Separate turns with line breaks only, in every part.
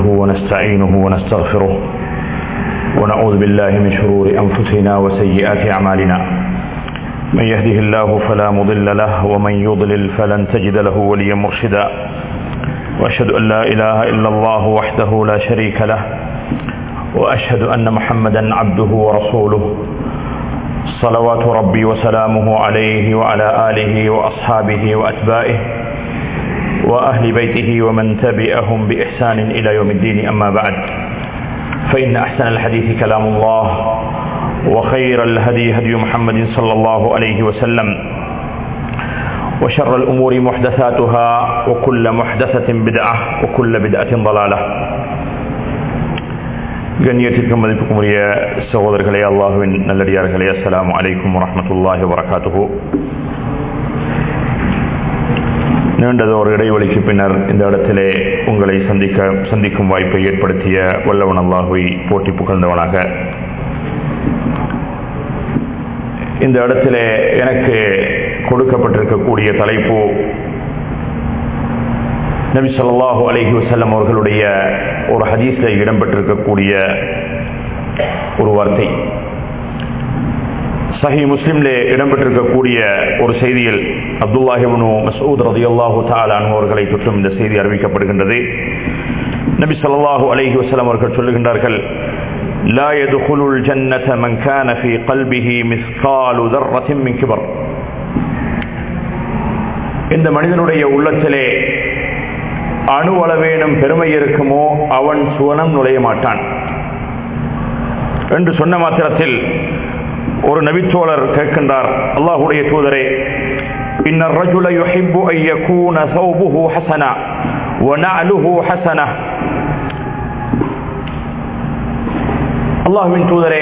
ونستعينه ونستغفره ونعوذ بالله من شرور أنفسنا وسيئات أعمالنا من يهده الله فلا مضل له ومن يضلل فلن تجد له وليا مرشدا وأشهد أن لا إله إلا الله وحده لا شريك له وأشهد أن محمدا عبده ورسوله صلوات ربي وسلامه عليه وعلى آله وأصحابه وأتباعه وأهل بيته ومن تبعهم بإحسان إلى يوم الدين أما بعد فإن أحسن الحديث كلام الله وخير الهدي هدي محمد صلى الله عليه وسلم وشر الأمور محدثاتها وكل محدثة بدعة وكل بدعة ضلالة கண்ணியத்திற்கும் மதிப்புக்கும் உரிய சகோதரர்களே அல்லாஹுவின் நல்லடியார்களே அஸ்லாம் அலைக்கும் வரமத்துல்லாஹி வரகாத்துஹு நீண்டது ஒரு இடைவெளிக்கு பின்னர் இந்த இடத்திலே உங்களை சந்திக்க சந்திக்கும் வாய்ப்பை ஏற்படுத்திய வல்லவன் அல்லாஹுவை போட்டி புகழ்ந்தவனாக இந்த இடத்திலே எனக்கு கொடுக்கப்பட்டிருக்கக்கூடிய தலைப்பு நபி சொல்லாஹு அலஹி வசல்லம் அவர்களுடைய ஒரு ஹதீஸில் இடம்பெற்றிருக்கக்கூடிய ஒரு வார்த்தை சஹி முஸ்லிம்ல இடம்பெற்றிருக்கக்கூடிய ஒரு செய்தியில் அப்துல்லாஹிபனு மசூத் ரதி அல்லாஹு தாலான் அவர்களை தொற்றும் இந்த செய்தி அறிவிக்கப்படுகின்றது நபி சொல்லாஹு அலஹி வசலம் அவர்கள் சொல்லுகின்றார்கள் لا يدخل الجنة من كان في قلبه مثقال ذرة من كبر இந்த மனிதனுடைய உள்ளத்திலே அணு அளவேனும் பெருமை இருக்குமோ அவன் சுவனம் நுழைய மாட்டான் என்று சொன்ன மாத்திரத்தில் ஒரு நபிச்சோழர் கேட்கின்றார் அல்லாஹுடைய தூதரே إن الرجل يحب أن يكون ثوبه حسنا ونعله حسنة அல்லாஹுவின் தூதரே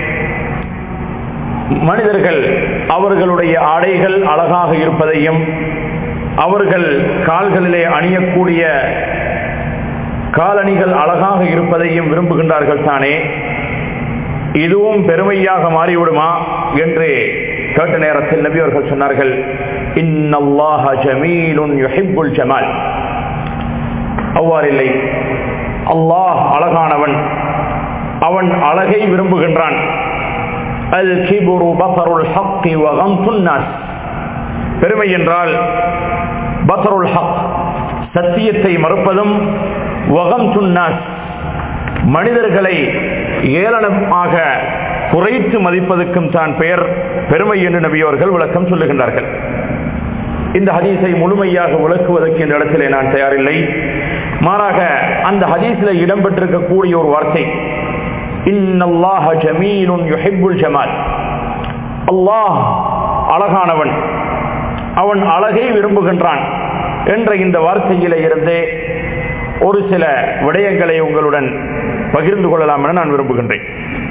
மனிதர்கள் அவர்களுடைய ஆடைகள் அழகாக இருப்பதையும் அவர்கள் கால்களிலே அணியக்கூடிய காலணிகள் அழகாக இருப்பதையும் விரும்புகின்றார்கள் தானே இதுவும் பெருமையாக மாறிவிடுமா என்று கேட்ட நேரத்தில் நபி அவர்கள் சொன்னார்கள் இன்னல்லாஹ ஜமீலுன் யுஹிப்புல் ஜமால் அவ்வாறில்லை அல்லாஹ் அழகானவன் அவன் அழகை விரும்புகின்றான் அல் கிபுரு பசருல் ஹக்கி வகம்துன் நாஸ் பெருமை என்றால் பசருல் ஹக் சத்தியத்தை மறுப்பதும் வகம் துன்னாஸ் மனிதர்களை ஏளனமாக குறைத்து மதிப்பதற்கும் தான் பெயர் பெருமை என்று நபியவர்கள் விளக்கம் சொல்லுகின்றார்கள் இந்த ஹதீஸை முழுமையாக விளக்குவதற்கு இந்த இடத்திலே நான் தயாரில்லை மாறாக அந்த ஹதீஸில் இடம்பெற்றிருக்கக்கூடிய ஒரு வார்த்தை இன்னல்லாஹ ஜமீலுன் யுஹிப்புல் ஜமால் அல்லாஹ் அழகானவன் அவன் அழகை விரும்புகின்றான் என்ற இந்த வார்த்தையில இருந்தே ஒரு சில விடயங்களை உங்களுடன் பகிர்ந்து கொள்ளலாம் என நான் விரும்புகின்றேன்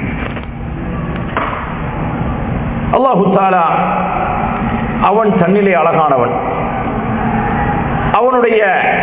அல்லாஹு தாலா அவன் தன்னிலே அழகானவன் அவனுடைய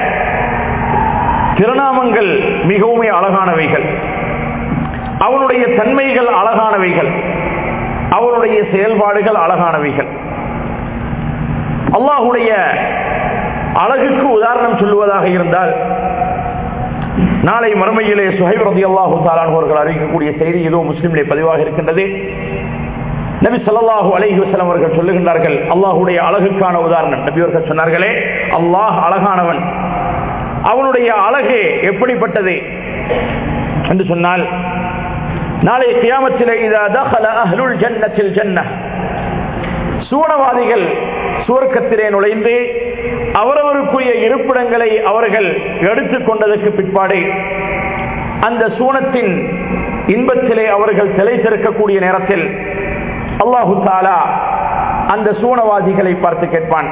திருநாமங்கள் மிகவும் அழகானவைகள் அவனுடைய தன்மைகள் அழகானவைகள் அவனுடைய செயல்பாடுகள் அழகானவைகள் அல்லாஹுடைய அழகுக்கு உதாரணம் சொல்லுவதாக இருந்தால் நாளை மறுமையிலே சுஹைப் ரதி அல்லாஹு தாலானவர்கள் அறிவிக்கக்கூடிய செய்தி ஏதோ முஸ்லிம்லே பதிவாக இருக்கின்றது நபி சல்லாஹூ அலஹி வசலம் அவர்கள் சொல்லுகின்றார்கள் அல்லாஹுடைய அழகுக்கான உதாரணம் நபி அவர்கள் சொன்னார்களே அல்லாஹ் அழகானவன் அவனுடைய அழகு எப்படிப்பட்டது என்று சொன்னால் நாளை கியாமத்திலே இதா தஹல அஹ்லுல் ஜன்னத்தில் ஜன்ன சூனவாதிகள் சுவர்க்கத்திலே நுழைந்து அவரவருக்குரிய இருப்பிடங்களை அவர்கள் எடுத்துக் கொண்டதற்கு பிற்பாடு அந்த சூனத்தின் இன்பத்திலே அவர்கள் திளைத்திருக்கக்கூடிய நேரத்தில் அல்லாஹு தாலா அந்த சூனவாதிகளை பார்த்து கேட்பான்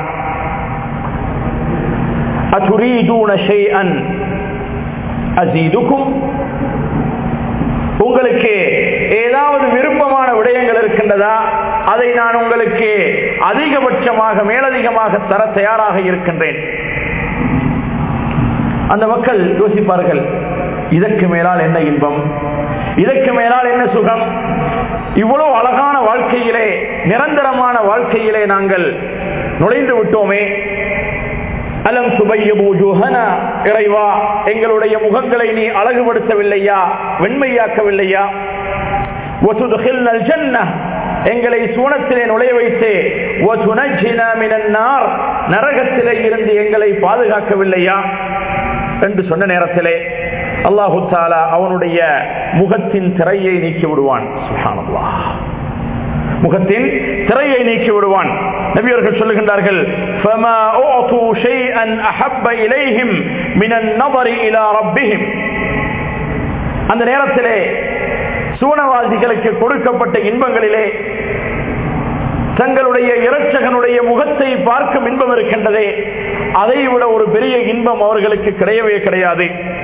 உங்களுக்கு ஏதாவது விருப்பமான விடயங்கள் இருக்கின்றதா அதை நான் உங்களுக்கு அதிகபட்சமாக மேலதிகமாக தர தயாராக இருக்கின்றேன் அந்த மக்கள் யோசிப்பார்கள் இதற்கு மேலால் என்ன இன்பம் இதற்கு மேலால் என்ன சுகம் இவ்வளவு அழகான வாழ்க்கையிலே நிரந்தரமான வாழ்க்கையிலே நாங்கள் நுழைந்து விட்டோமே அலம் சுபையபு ஜுஹனா இறைவா எங்களுடைய முகங்களை நீ அழகுபடுத்தவில்லையா வெண்மையாக்கவில்லையா وتدخلنا الجنة எங்களை சூனத்திலே நுழைய வைத்து وتنجنا من النار நரகத்திலே இருந்து எங்களை பாதுகாக்கவில்லையா என்று சொன்ன நேரத்திலே அல்லாஹு தாலா அவனுடைய முகத்தின் திரையை நீக்கி விடுவான் சுப்ஹானல்லாஹ் முகத்தின் திரையை நீக்கி விடுவான் நபியர்கள் சொல்லுகின்றார்கள் فما اعطوا شيئا احب اليهم من النظر الى ربهم அந்த நேரத்திலே சூனவாதிகளுக்கு கொடுக்கப்பட்ட இன்பங்களிலே தங்களுடைய இரட்சகனுடைய முகத்தை பார்க்கும் இன்பம் இருக்கின்றதே அதை விட ஒரு பெரிய இன்பம் அவர்களுக்கு கிடையவே கிடையாது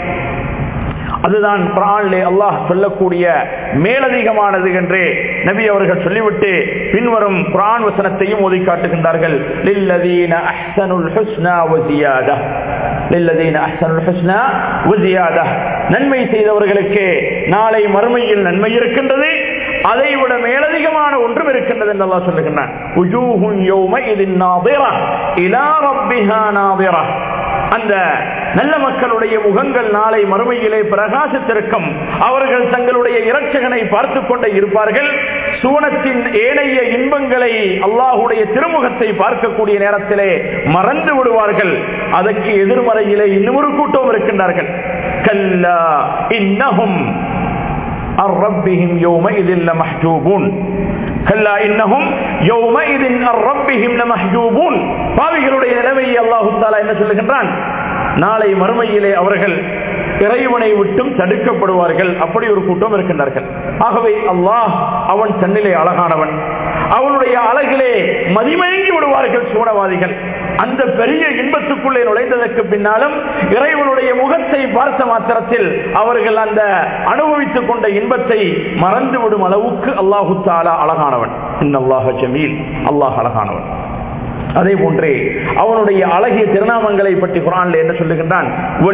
அதுதான் குரானிலே அல்லாஹ் சொல்லக்கூடிய மேலதிகமானது என்று நபி அவர்கள் சொல்லிவிட்டு பின்வரும் குரான் வசனத்தையும் ஓதி காட்டுகின்றார்கள் லில்லதீன அஹ்சனுல் ஹுஸ்னா வசியாதா லில்லதீன அஹ்சனுல் ஹுஸ்னா வசியாதா நன்மை செய்தவர்களுக்கு நாளை மறுமையில் நன்மை இருக்கின்றது அதை விட மேலதிகமான ஒன்றும் இருக்கின்றது என்று அல்லாஹ் சொல்லுகின்றான் உஜூஹுன் யௌமஇதின் நாதிரா இலா ரப்பிஹா நாதிரா அந்த நல்ல மக்களுடைய முகங்கள் நாளை மறுமையிலே பிரகாசித்திருக்கும் அவர்கள் தங்களுடைய இரட்சகனை பார்த்து கொண்டே இருப்பார்கள் சூனத்தின் ஏனைய இன்பங்களை அல்லாஹுடைய திருமுகத்தை பார்க்கக்கூடிய நேரத்திலே மறந்து விடுவார்கள் அதற்கு எதிர்மறையிலே இன்னொரு கூட்டம் இருக்கின்றார்கள் கல்லா இன்னஹும் الربهم يومئذ لمحجوبون كلا انهم يومئذ الربهم لمحجوبون பாவிகளுடைய நிலைமையை அல்லாஹ் தஆலா என்ன சொல்லுகின்றான் நாளை மறுமையிலே அவர்கள் இறைவனை விட்டும் தடுக்கப்படுவார்கள் அப்படி ஒரு கூட்டம் இருக்கின்றார்கள் ஆகவே அல்லாஹ் அவன் தன்னிலே அழகானவன் அவனுடைய அழகிலே மதிமயங்கி விடுவார்கள் சூனவாதிகள் அந்த பெரிய இன்பத்துக்குள்ளே நுழைந்ததற்கு பின்னாலும் இறைவனுடைய முகத்தை பார்த்த மாத்திரத்தில் அவர்கள் அந்த அனுபவித்துக் கொண்ட இன்பத்தை மறந்துவிடும் அளவுக்கு அல்லாஹு தாலா அழகானவன் இன்னல்லாஹ ஜமீல் அல்லாஹ் அழகானவன் அதே போன்றே அவனுடைய அழகிய திருநாமங்களை பற்றி குரான்ல என்ன சொல்லுகின்றான்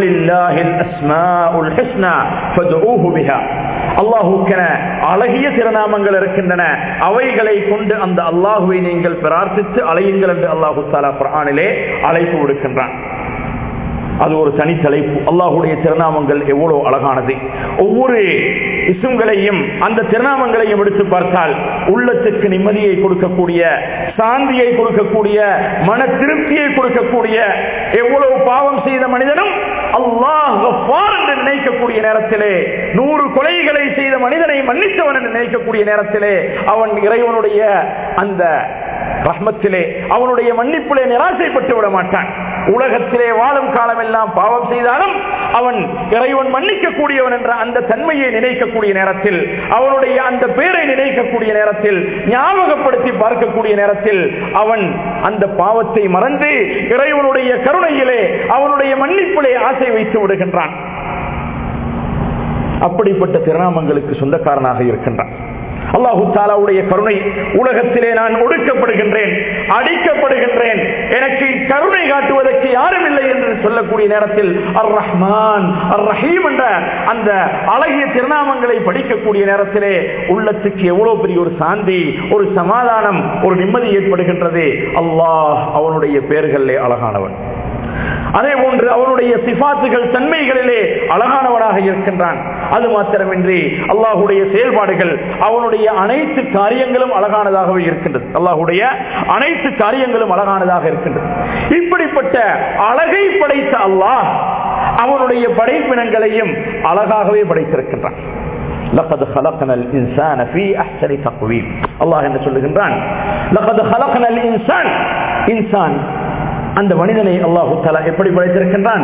அல்லாஹுக்கென அழகிய திருநாமங்கள் இருக்கின்றன அவைகளை கொண்டு அந்த அல்லாஹுவை நீங்கள் பிரார்த்தித்து அலையுங்கள் என்று அல்லாஹு தாலா குரானிலே அழைப்பு விடுக்கின்றான் அது ஒரு தனி தலைப்பு அல்லாஹுடைய திருநாமங்கள் எவ்வளவு அழகானது ஒவ்வொரு இசுங்களையும் அந்த திருநாமங்களையும் எடுத்து பார்த்தால் உள்ளத்துக்கு நிம்மதியை கொடுக்கக்கூடிய சாந்தியை கொடுக்கக்கூடிய மன திருப்தியை கொடுக்கக்கூடிய எவ்வளவு பாவம் செய்த மனிதனும் அல்லாஹ் என்று நினைக்கக்கூடிய நேரத்திலே நூறு கொலைகளை செய்த மனிதனை மன்னித்தவன் என்று நினைக்கக்கூடிய நேரத்திலே அவன் இறைவனுடைய அந்த ரஹ்மத்திலே அவனுடைய மன்னிப்பிலே நிராசைப்பட்டு விட மாட்டான் உலகத்திலே வாழும் காலம் எல்லாம் பாவம் செய்தாலும் அவன் இறைவன் மன்னிக்க கூடியவன் என்ற அந்த தன்மையை நினைக்கக்கூடிய நேரத்தில் அவனுடைய அந்த பேரை நினைக்கக்கூடிய நேரத்தில் ஞாபகப்படுத்தி பார்க்கக்கூடிய நேரத்தில் அவன் அந்த பாவத்தை மறந்து இறைவனுடைய கருணையிலே அவனுடைய மன்னிப்பிலே ஆசை வைத்து விடுகின்றான் அப்படிப்பட்ட திருநாமங்களுக்கு சொந்தக்காரனாக இருக்கின்றான் அல்லாஹு தாலாவுடைய கருணை உலகத்திலே நான் ஒடுக்கப்படுகின்றேன் அடிக்கப்படுகின்றேன் எனக்கு கருணை காட்டுவதற்கு யாரும் இல்லை என்று சொல்லக்கூடிய நேரத்தில் அர் ரஹ்மான் அர் ரஹீம் என்ற அந்த அழகிய திருநாமங்களை படிக்கக்கூடிய நேரத்திலே உள்ளத்துக்கு எவ்வளவு பெரிய ஒரு சாந்தி ஒரு சமாதானம் ஒரு நிம்மதி ஏற்படுகின்றது அல்லாஹ் அவனுடைய பெயர்களிலே அழகானவன் அதே போன்று அவனுடைய சிபாத்துகள் தன்மைகளிலே அழகானவனாக இருக்கின்றான் அது மாத்திரமின்றி அல்லாஹுடைய செயல்பாடுகள் அவனுடைய அனைத்து காரியங்களும் அழகானதாகவே இருக்கின்றது அல்லாஹுடைய அனைத்து காரியங்களும் அழகானதாக இருக்கின்றது இப்படிப்பட்ட அழகை படைத்த அல்லாஹ் அவனுடைய படைப்பினங்களையும் அழகாகவே படைத்திருக்கின்றான் لقد خلقنا الانسان في احسن تقويم அல்லாஹ் என்ன சொல்லுகின்றான் لقد خلقنا الانسان இன்சான் அந்த மனிதனை அல்லாஹு தலா எப்படி படைத்திருக்கின்றான்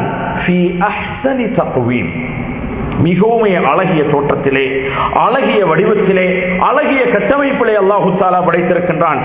மிகவும் அழகிய தோற்றத்திலே அழகிய வடிவத்திலே அழகிய கட்டமைப்பிலே அல்லாஹு தாலா படைத்திருக்கின்றான்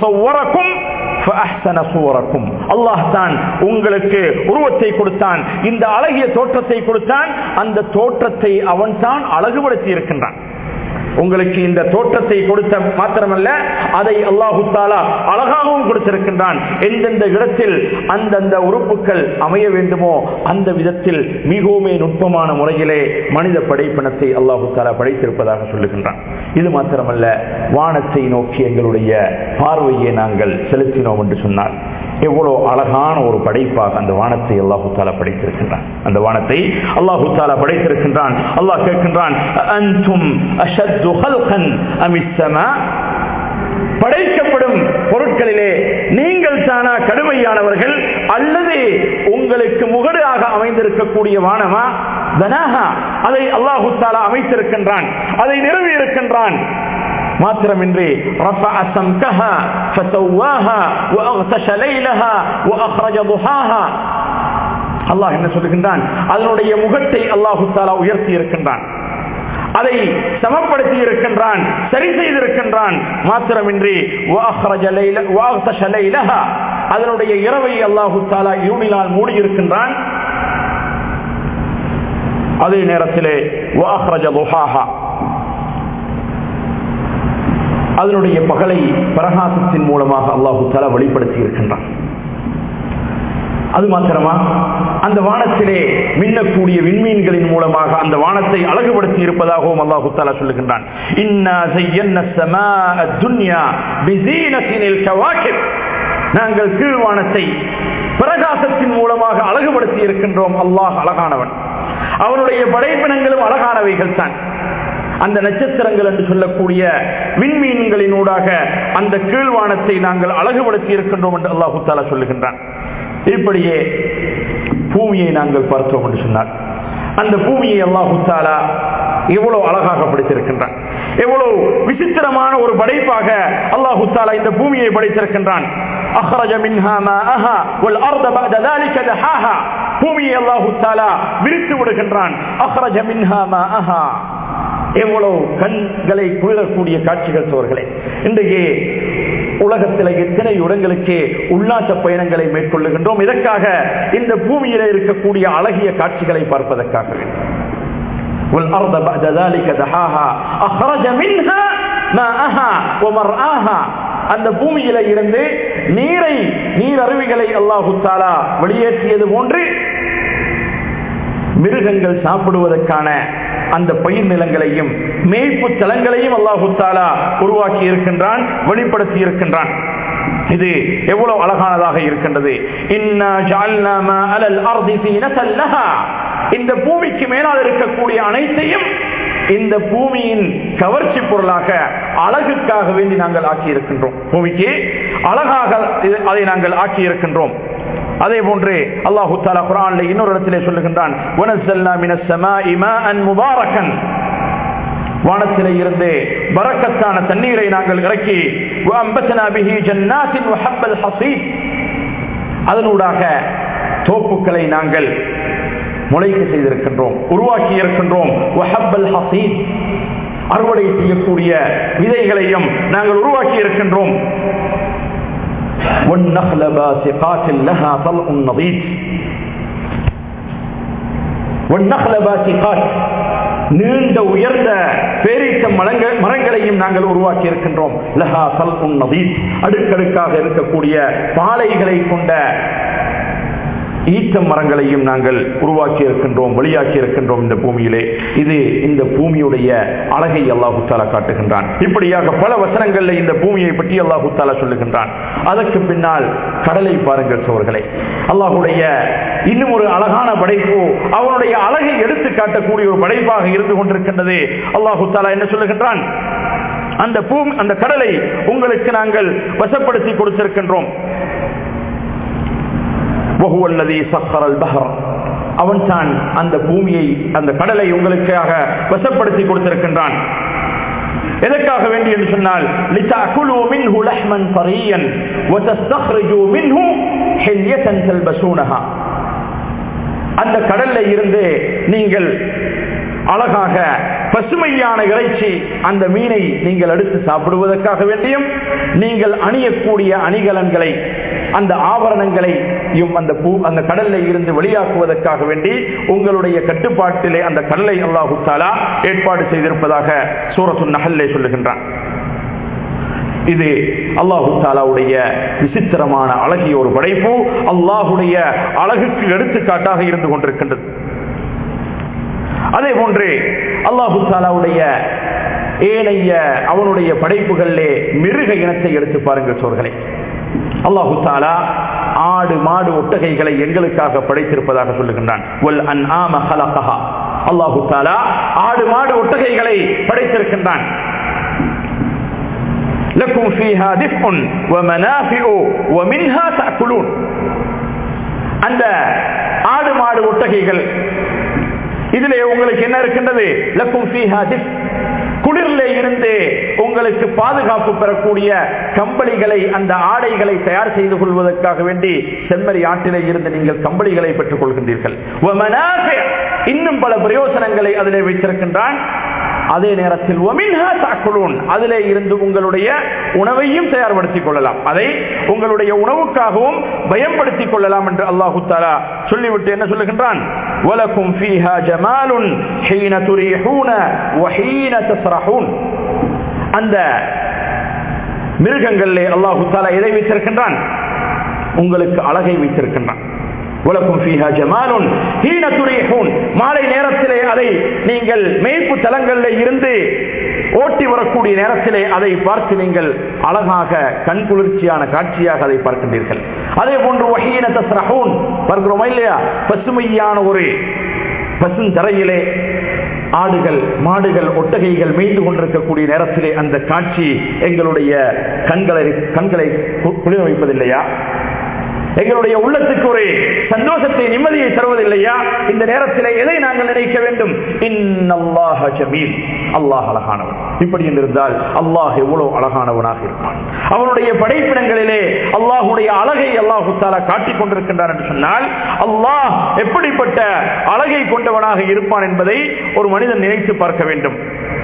அல்லாஹ் தான் உங்களுக்கு உருவத்தை கொடுத்தான் இந்த அழகிய தோற்றத்தை கொடுத்தான் அந்த தோற்றத்தை அவன் தான் அழகுபடுத்தி இருக்கின்றான் உங்களுக்கு இந்த தோற்றத்தை கொடுத்த மாத்திரமல்ல அதை அல்லாஹு தாலா அழகாகவும் கொடுத்திருக்கின்றான் எந்தெந்த இடத்தில் அந்தந்த உறுப்புகள் அமைய வேண்டுமோ அந்த விதத்தில் மிகவும் நுட்பமான முறையிலே மனித படைப்பினத்தை அல்லாஹு தாலா படைத்திருப்பதாக சொல்லுகின்றான் இது மாத்திரமல்ல வானத்தை நோக்கி எங்களுடைய பார்வையை நாங்கள் செலுத்தினோம் என்று சொன்னார் எவ்வளவு அழகான ஒரு படைப்பாக அந்த வானத்தை அல்லாஹு தாலா படைத்திருக்கின்றான் அந்த வானத்தை அல்லாஹு தாலா படைத்திருக்கின்றான் அல்லாஹ் கேட்கின்றான் அன்தும் அஷத்து ஹல்கன் அமிஸ்ஸமா படைக்கப்படும் பொருட்களிலே நீங்கள் தானா கடுமையானவர்கள் அல்லது உங்களுக்கு முகடாக அமைந்திருக்கக்கூடிய வானமா தனாகா அதை அல்லாஹு தாலா அமைத்திருக்கின்றான் அதை நிறுவி இருக்கின்றான் மாத்திரமின்றி رفع سمكها فسواها واغطش ليلها واخرج ضحاها அல்லாஹ் என்ன சொல்லுகின்றான் அதனுடைய முகத்தை அல்லாஹு தாலா உயர்த்தி இருக்கின்றான் அதை சமப்படுத்தி இருக்கின்றான் சரி செய்திருக்கின்றான் மாத்திரமின்றி அதனுடைய இரவை அல்லாஹு தாலா இருளினால் மூடி இருக்கின்றான் அதே நேரத்திலே அதனுடைய பகலை பிரகாசத்தின் மூலமாக அல்லாஹு தாலா வெளிப்படுத்தி இருக்கின்றான் அது மாத்திரமா அந்த வானத்திலே மின்னக்கூடிய விண்மீன்களின் மூலமாக அந்த வானத்தை அழகுபடுத்தி இருப்பதாகவும் அல்லாஹு தாலா சொல்லுகின்றான் நாங்கள் கீழ்வானத்தை பிரகாசத்தின் மூலமாக அழகுபடுத்தி இருக்கின்றோம் அல்லாஹ் அழகானவன் அவனுடைய படைப்பினங்களும் அழகானவைகள் தான் அந்த நட்சத்திரங்கள் என்று சொல்லக்கூடிய விண்மீன்களினூடாக அந்த கீழ்வானத்தை நாங்கள் அழகுபடுத்தி இருக்கின்றோம் என்று அல்லாஹு தாலா சொல்லுகின்றான் இப்படியே பூமியை நாங்கள் பார்த்தோம் என்று சொன்னார் அந்த பூமியை அல்லாஹு தாலா எவ்வளவு அழகாக படைத்திருக்கின்றான் எவ்வளவு விசித்திரமான ஒரு படைப்பாக அல்லாஹு தாலா இந்த பூமியை படைத்திருக்கின்றான் அஹ்ரஜ மின்ஹா மாஅஹா வல் அர்த பஅத ذلك دحاها பூமியை அல்லாஹு தாலா விரித்து விடுகின்றான் அஹ்ரஜ மின்ஹா மாஅஹா எவ்வளவு கண்களை குளிரக்கூடிய காட்சிகள் சோர்களே இன்றைக்கு உலகத்தில் எத்தனை இடங்களுக்கு உல்லாச பயணங்களை மேற்கொள்ளுகின்றோம் இதற்காக இந்த பூமியில இருக்கக்கூடிய அழகிய காட்சிகளை பார்ப்பதற்காக والأرض بعد ذلك دحاها أخرج منها ماءها ومرآها அந்த பூமியில இருந்து நீரை நீர் அருவிகளை அல்லாஹு தாலா வெளியேற்றியது போன்று மிருகங்கள் சாப்பிடுவதற்கான அந்த பயிர் நிலங்களையும் மேய்ப்பு தலங்களையும் அல்லாஹு தாலா உருவாக்கி இருக்கின்றான் வெளிப்படுத்தி இருக்கின்றான் இது எவ்வளவு அழகானதாக இருக்கின்றது இந்த பூமிக்கு மேலால் இருக்கக்கூடிய அனைத்தையும் இந்த பூமியின் கவர்ச்சி பொருளாக அழகுக்காக வேண்டி நாங்கள் ஆக்கி இருக்கின்றோம் பூமிக்கு அழகாக அதை நாங்கள் ஆக்கி இருக்கின்றோம் அதே போன்று அல்லாஹு தாலா குரான்ல இன்னொரு இடத்திலே சொல்லுகின்றான் வானத்திலே இருந்து பரக்கத்தான தண்ணீரை நாங்கள் இறக்கி அதனூடாக தோப்புக்களை நாங்கள் முளைக்க செய்திருக்கின்றோம் உருவாக்கி இருக்கின்றோம் அறுவடை செய்யக்கூடிய விதைகளையும் நாங்கள் உருவாக்கி இருக்கின்றோம் والنخل باسقات لها طلع نضيد والنخل باسقات நீண்ட உயர்ந்த பேரீச்ச மரங்களையும் நாங்கள் உருவாக்கி இருக்கின்றோம் லஹா சல் நதீத் அடுக்கடுக்காக இருக்கக்கூடிய பாலைகளை கொண்ட ஈச்ச மரங்களையும் நாங்கள் உருவாக்கி இருக்கின்றோம் வெளியாக்கி இருக்கின்றோம் இந்த பூமியிலே இது இந்த பூமியுடைய அழகை அல்லாஹு தாலா காட்டுகின்றான் இப்படியாக பல வசனங்கள்ல இந்த பூமியை பற்றி அல்லாஹு தாலா சொல்லுகின்றான் அதற்கு பின்னால் கடலை பாருங்கள் சோர்களே அல்லாஹுடைய இன்னும் ஒரு அழகான படைப்பு அவனுடைய அழகை எடுத்து காட்டக்கூடிய ஒரு படைப்பாக இருந்து கொண்டிருக்கின்றது அல்லாஹு தாலா என்ன சொல்லுகின்றான் அந்த பூ அந்த கடலை உங்களுக்கு நாங்கள் வசப்படுத்தி கொடுத்திருக்கின்றோம் அவன் தான் அந்த பூமியை அந்த கடலை உங்களுக்காக வசப்படுத்தி கொடுத்திருக்கின்றான் எதற்காக வேண்டி என்று சொன்னால் لِتَأْكُلُوا مِنْهُ لَحْمًا طَرِيًّا وَتَسْتَخْرِجُوا مِنْهُ حِلْيَةً تَلْبَسُونَهَا அந்த கடல்ல இருந்து நீங்கள் அழகாக பசுமையான இறைச்சி அந்த மீனை நீங்கள் எடுத்து சாப்பிடுவதற்காக வேண்டியும் நீங்கள் அணியக்கூடிய அணிகலன்களை அந்த ஆபரணங்களை அந்த பூ அந்த கடல்ல இருந்து வெளியாக்குவதற்காக வேண்டி உங்களுடைய கட்டுப்பாட்டிலே அந்த கடலை அல்லாஹு தாலா ஏற்பாடு செய்திருப்பதாக சூரத்து நகல்லே சொல்லுகின்றான் இது அல்லாஹு தாலாவுடைய விசித்திரமான அழகிய ஒரு படைப்பு அல்லாஹுடைய அழகுக்கு எடுத்துக்காட்டாக இருந்து கொண்டிருக்கின்றது அதே போன்று அல்லாஹு தாலாவுடைய ஏனைய அவனுடைய படைப்புகளிலே மிருக இனத்தை எடுத்து பாருங்கள் சோர்களே அல்லாஹு தாலா ஆடு மாடு ஒட்டகைகளை எங்களுக்காக படைத்திருப்பதாக சொல்லுகின்றான் வல் அன்ஆம ஹலகஹா அல்லாஹு தாலா ஆடு மாடு ஒட்டகைகளை படைத்திருக்கின்றான் لكم فيها دفء ومنافع ومنها تأكلون அந்த ஆடு மாடு ஒட்டகைகள் இதிலே உங்களுக்கு என்ன இருக்கின்றது லக்கும் ஃபீஹா டிஃப் குளிரிலே இருந்து உங்களுக்கு பாதுகாப்பு பெறக்கூடிய கம்பளிகளை அந்த ஆடைகளை தயார் செய்து கொள்வதற்காக வேண்டி செம்மறி ஆட்டிலே இருந்து நீங்கள் கம்பளிகளை பெற்றுக் கொள்கின்றீர்கள் ومنافع இன்னும் பல பிரயோசனங்களை அதிலே வைத்திருக்கின்றான் அதே நேரத்தில் ஒமின்ஹா தாக்குலூன் அதிலே இருந்து உங்களுடைய உணவையும் தயார்படுத்திக் கொள்ளலாம் அதை உங்களுடைய உணவுக்காகவும் பயன்படுத்திக் கொள்ளலாம் என்று அல்லாஹு தாலா சொல்லிவிட்டு என்ன சொல்லுகின்றான் وَلَكُمْ فِيهَا جَمَالٌ حِينَ تُرِيحُونَ وَحِينَ تَسْرَحُونَ அந்த மிருகங்களிலே அல்லாஹு தாலா எதை வைத்திருக்கின்றான் உங்களுக்கு அழகை வைத்திருக்கின்றான் உலகம் ஃபீஹா ஜமாலுன் ஹீன துரீஹூன் மாலை நேரத்திலே அதை நீங்கள் மேய்ப்பு தலங்களில் இருந்து ஓட்டி வரக்கூடிய நேரத்திலே அதை பார்த்து நீங்கள் அழகாக கண் குளிர்ச்சியான காட்சியாக அதை பார்க்கின்றீர்கள் அதே போன்று வஹீன தஸ்ரஹூன் பார்க்கிறோமா இல்லையா பசுமையான ஒரு பசுந்தரையிலே ஆடுகள் மாடுகள் ஒட்டகைகள் மேய்ந்து கொண்டிருக்கக்கூடிய நேரத்திலே அந்த காட்சி எங்களுடைய கண்களை கண்களை குளிர வைப்பதில்லையா எங்களுடைய உள்ளத்துக்கு ஒரு சந்தோஷத்தை நிம்மதியை தருவதில்லையா இந்த நேரத்தில் எதை நாங்கள் நினைக்க வேண்டும் இன்னல்லாஹ ஜமீல் அல்லாஹ் அழகானவன் இப்படி என்றிருந்தால் அல்லாஹ் எவ்வளவு அழகானவனாக இருப்பான் அவனுடைய படைப்பிடங்களிலே அல்லாஹுடைய அழகை அல்லாஹு தாலா காட்டிக் கொண்டிருக்கின்றான் என்று சொன்னால் அல்லாஹ் எப்படிப்பட்ட அழகை கொண்டவனாக இருப்பான் என்பதை ஒரு மனிதன் நினைத்து பார்க்க வேண்டும்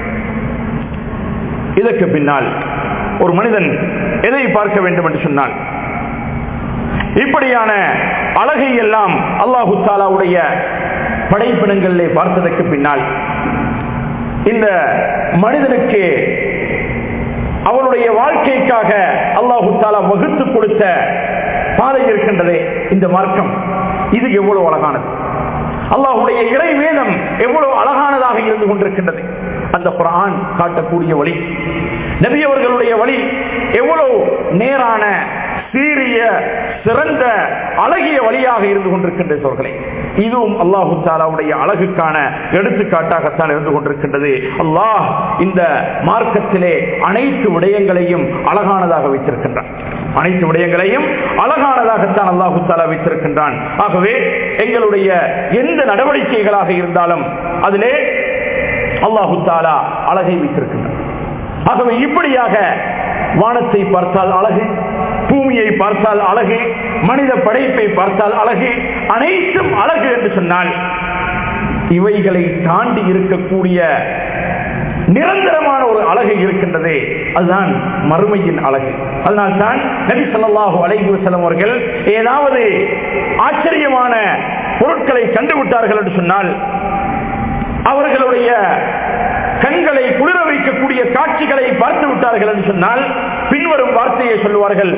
இதற்கு பின்னால் ஒரு மனிதன் எதை பார்க்க வேண்டும் என்று சொன்னால் இப்படியான அழகை எல்லாம் அல்லாஹு தாலாவுடைய படைப்பினங்களிலே பார்த்ததற்கு பின்னால் இந்த மனிதனுக்கு அவனுடைய வாழ்க்கைக்காக அல்லாஹு தாலா வகுத்து கொடுத்த பாதை இருக்கின்றதே இந்த மார்க்கம் இது எவ்வளவு அழகானது அல்லாஹுடைய இறை வேதம் எவ்வளவு அழகானதாக இருந்து கொண்டிருக்கின்றது அந்த குரான் காட்டக்கூடிய வழி நபி அவர்களுடைய வழி எவ்வளவு நேரான சீரிய சிறந்த அழகிய வழியாக இருந்து கொண்டிருக்கின்ற சோர்களே இதுவும் அல்லாஹு தாலாவுடைய அழகுக்கான எடுத்துக்காட்டாகத்தான் இருந்து கொண்டிருக்கின்றது அல்லாஹ் இந்த மார்க்கத்திலே அனைத்து விடயங்களையும் அழகானதாக வைத்திருக்கின்றான் அனைத்து விடயங்களையும் அழகானதாகத்தான் அல்லாஹு தாலா வைத்திருக்கின்றான் ஆகவே எங்களுடைய எந்த நடவடிக்கைகளாக இருந்தாலும் அதிலே அல்லாஹு தாலா அழகை வைத்திருக்கின்றான் ஆகவே இப்படியாக வானத்தை பார்த்தால் அழகு பூமியை பார்த்தால் அழகு மனித படைப்பை பார்த்தால் அழகு அனைத்தும் அழகு என்று சொன்னால் இவைகளை தாண்டி இருக்கக்கூடிய நிரந்தரமான ஒரு அழகு இருக்கின்றது அதுதான் மறுமையின் அழகு அதனால் தான் நபி சொல்லாஹு அலைஹி வசலம் அவர்கள் ஏதாவது ஆச்சரியமான பொருட்களை கண்டுவிட்டார்கள் என்று சொன்னால் அவர்களுடைய கண்களை குளிர வைக்கக்கூடிய காட்சிகளை பார்த்து விட்டார்கள் என்று சொன்னால் பின்வரும் வார்த்தையை சொல்லுவார்கள்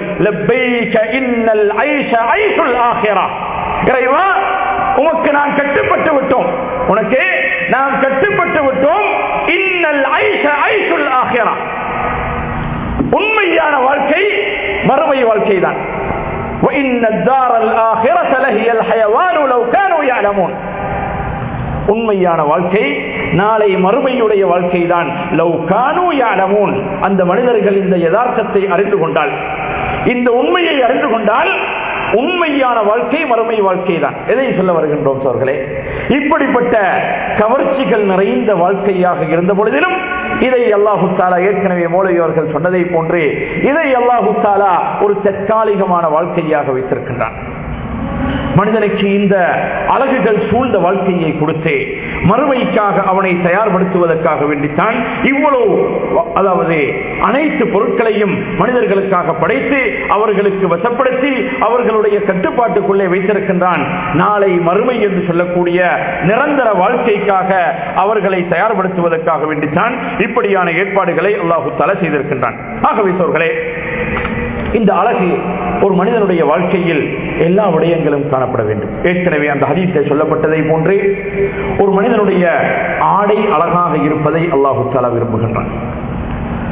இறைவா உமக்கு நான் கட்டுப்பட்டு விட்டோம் உனக்கு நாம் கட்டுப்பட்டு விட்டோம் இன்னல் ஐஷ ஐசுல் ஆகிறா உண்மையான வாழ்க்கை மறுமை வாழ்க்கை தான் وإن الدار الآخرة لهي الحيوان لو كانوا يعلمون உண்மையான வாழ்க்கை நாளை மறுமையுடைய வாழ்க்கை தான் லவ் கானு யானமூன் அந்த மனிதர்கள் இந்த யதார்த்தத்தை அறிந்து கொண்டால் இந்த உண்மையை அறிந்து கொண்டால் உண்மையான வாழ்க்கை மறுமை வாழ்க்கை தான் எதை சொல்ல வருகின்றோம் சோர்களே இப்படிப்பட்ட கவர்ச்சிகள் நிறைந்த வாழ்க்கையாக இருந்த பொழுதிலும் இதை அல்லாஹு தாலா ஏற்கனவே மோலவியவர்கள் சொன்னதை போன்று இதை அல்லாஹு தாலா ஒரு தற்காலிகமான வாழ்க்கையாக வைத்திருக்கின்றான் மனிதனுக்கு இந்த அழகுகள் சூழ்ந்த வாழ்க்கையை கொடுத்து மறுமைக்காக அவனை தயார்படுத்துவதற்காக வேண்டித்தான் இவ்வளவு அதாவது அனைத்து பொருட்களையும் மனிதர்களுக்காக படைத்து அவர்களுக்கு வசப்படுத்தி அவர்களுடைய கட்டுப்பாட்டுக்குள்ளே வைத்திருக்கின்றான் நாளை மறுமை என்று சொல்லக்கூடிய நிரந்தர வாழ்க்கைக்காக அவர்களை தயார்படுத்துவதற்காக வேண்டித்தான் இப்படியான ஏற்பாடுகளை அல்லாஹு தலை செய்திருக்கின்றான் ஆகவே சோர்களே இந்த அழகு ஒரு மனிதனுடைய வாழ்க்கையில் எல்லா விடயங்களும் காணப்பட வேண்டும் ஏற்கனவே அந்த ஹதீஸை சொல்லப்பட்டதை போன்று ஒரு மனிதனுடைய ஆடை அழகாக இருப்பதை அல்லாஹு தாலா விரும்புகின்றான்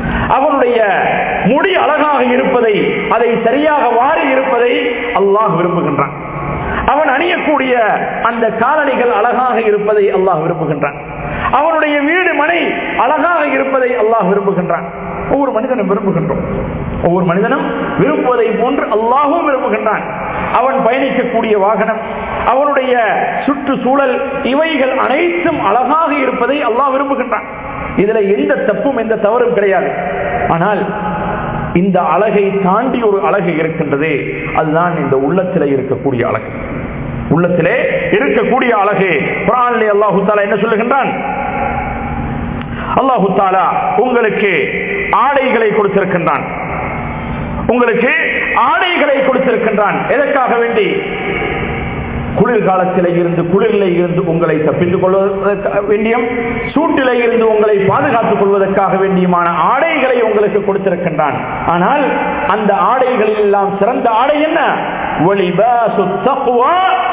அவனுடைய முடி அழகாக இருப்பதை அதை சரியாக வாரி இருப்பதை அல்லாஹ் விரும்புகின்றான் அவன் அணியக்கூடிய அந்த காலணிகள் அழகாக இருப்பதை அல்லாஹ் விரும்புகின்றான் அவனுடைய வீடு மனை அழகாக இருப்பதை அல்லாஹ் விரும்புகின்றான் ஒவ்வொரு மனிதனும் விரும்புகின்றோம் ஒவ்வொரு மனிதனும் விரும்புவதை போன்று அல்லாஹும் விரும்புகின்றான் அவன் பயணிக்கக்கூடிய வாகனம் அவனுடைய சுற்றுச்சூழல் இவைகள் அனைத்தும் அழகாக இருப்பதை அல்லாஹ் விரும்புகின்றான் இதுல எந்த தப்பும் எந்த தவறும் கிடையாது ஆனால் இந்த அழகை தாண்டி ஒரு அழகு இருக்கின்றது அதுதான் இந்த உள்ளத்திலே இருக்கக்கூடிய அழகு உள்ளத்திலே இருக்கக்கூடிய அழகு குரானிலே அல்லாஹு தாலா என்ன சொல்லுகின்றான் அல்லாஹு தாலா உங்களுக்கு ஆடைகளை கொடுத்திருக்கின்றான் உங்களுக்கு ஆடைகளை கொடுத்திருக்கின்றான் எதற்காக வேண்டி குளிர்காலத்திலே இருந்து குளிரிலே இருந்து உங்களை தப்பித்துக் கொள்வதற்காக வேண்டியும் சூட்டிலே இருந்து உங்களை பாதுகாத்துக் கொள்வதற்காக வேண்டியமான ஆடைகளை உங்களுக்கு கொடுத்திருக்கின்றான் ஆனால் அந்த ஆடைகளில் எல்லாம் சிறந்த ஆடை என்ன ஒளிபாசு தக்குவா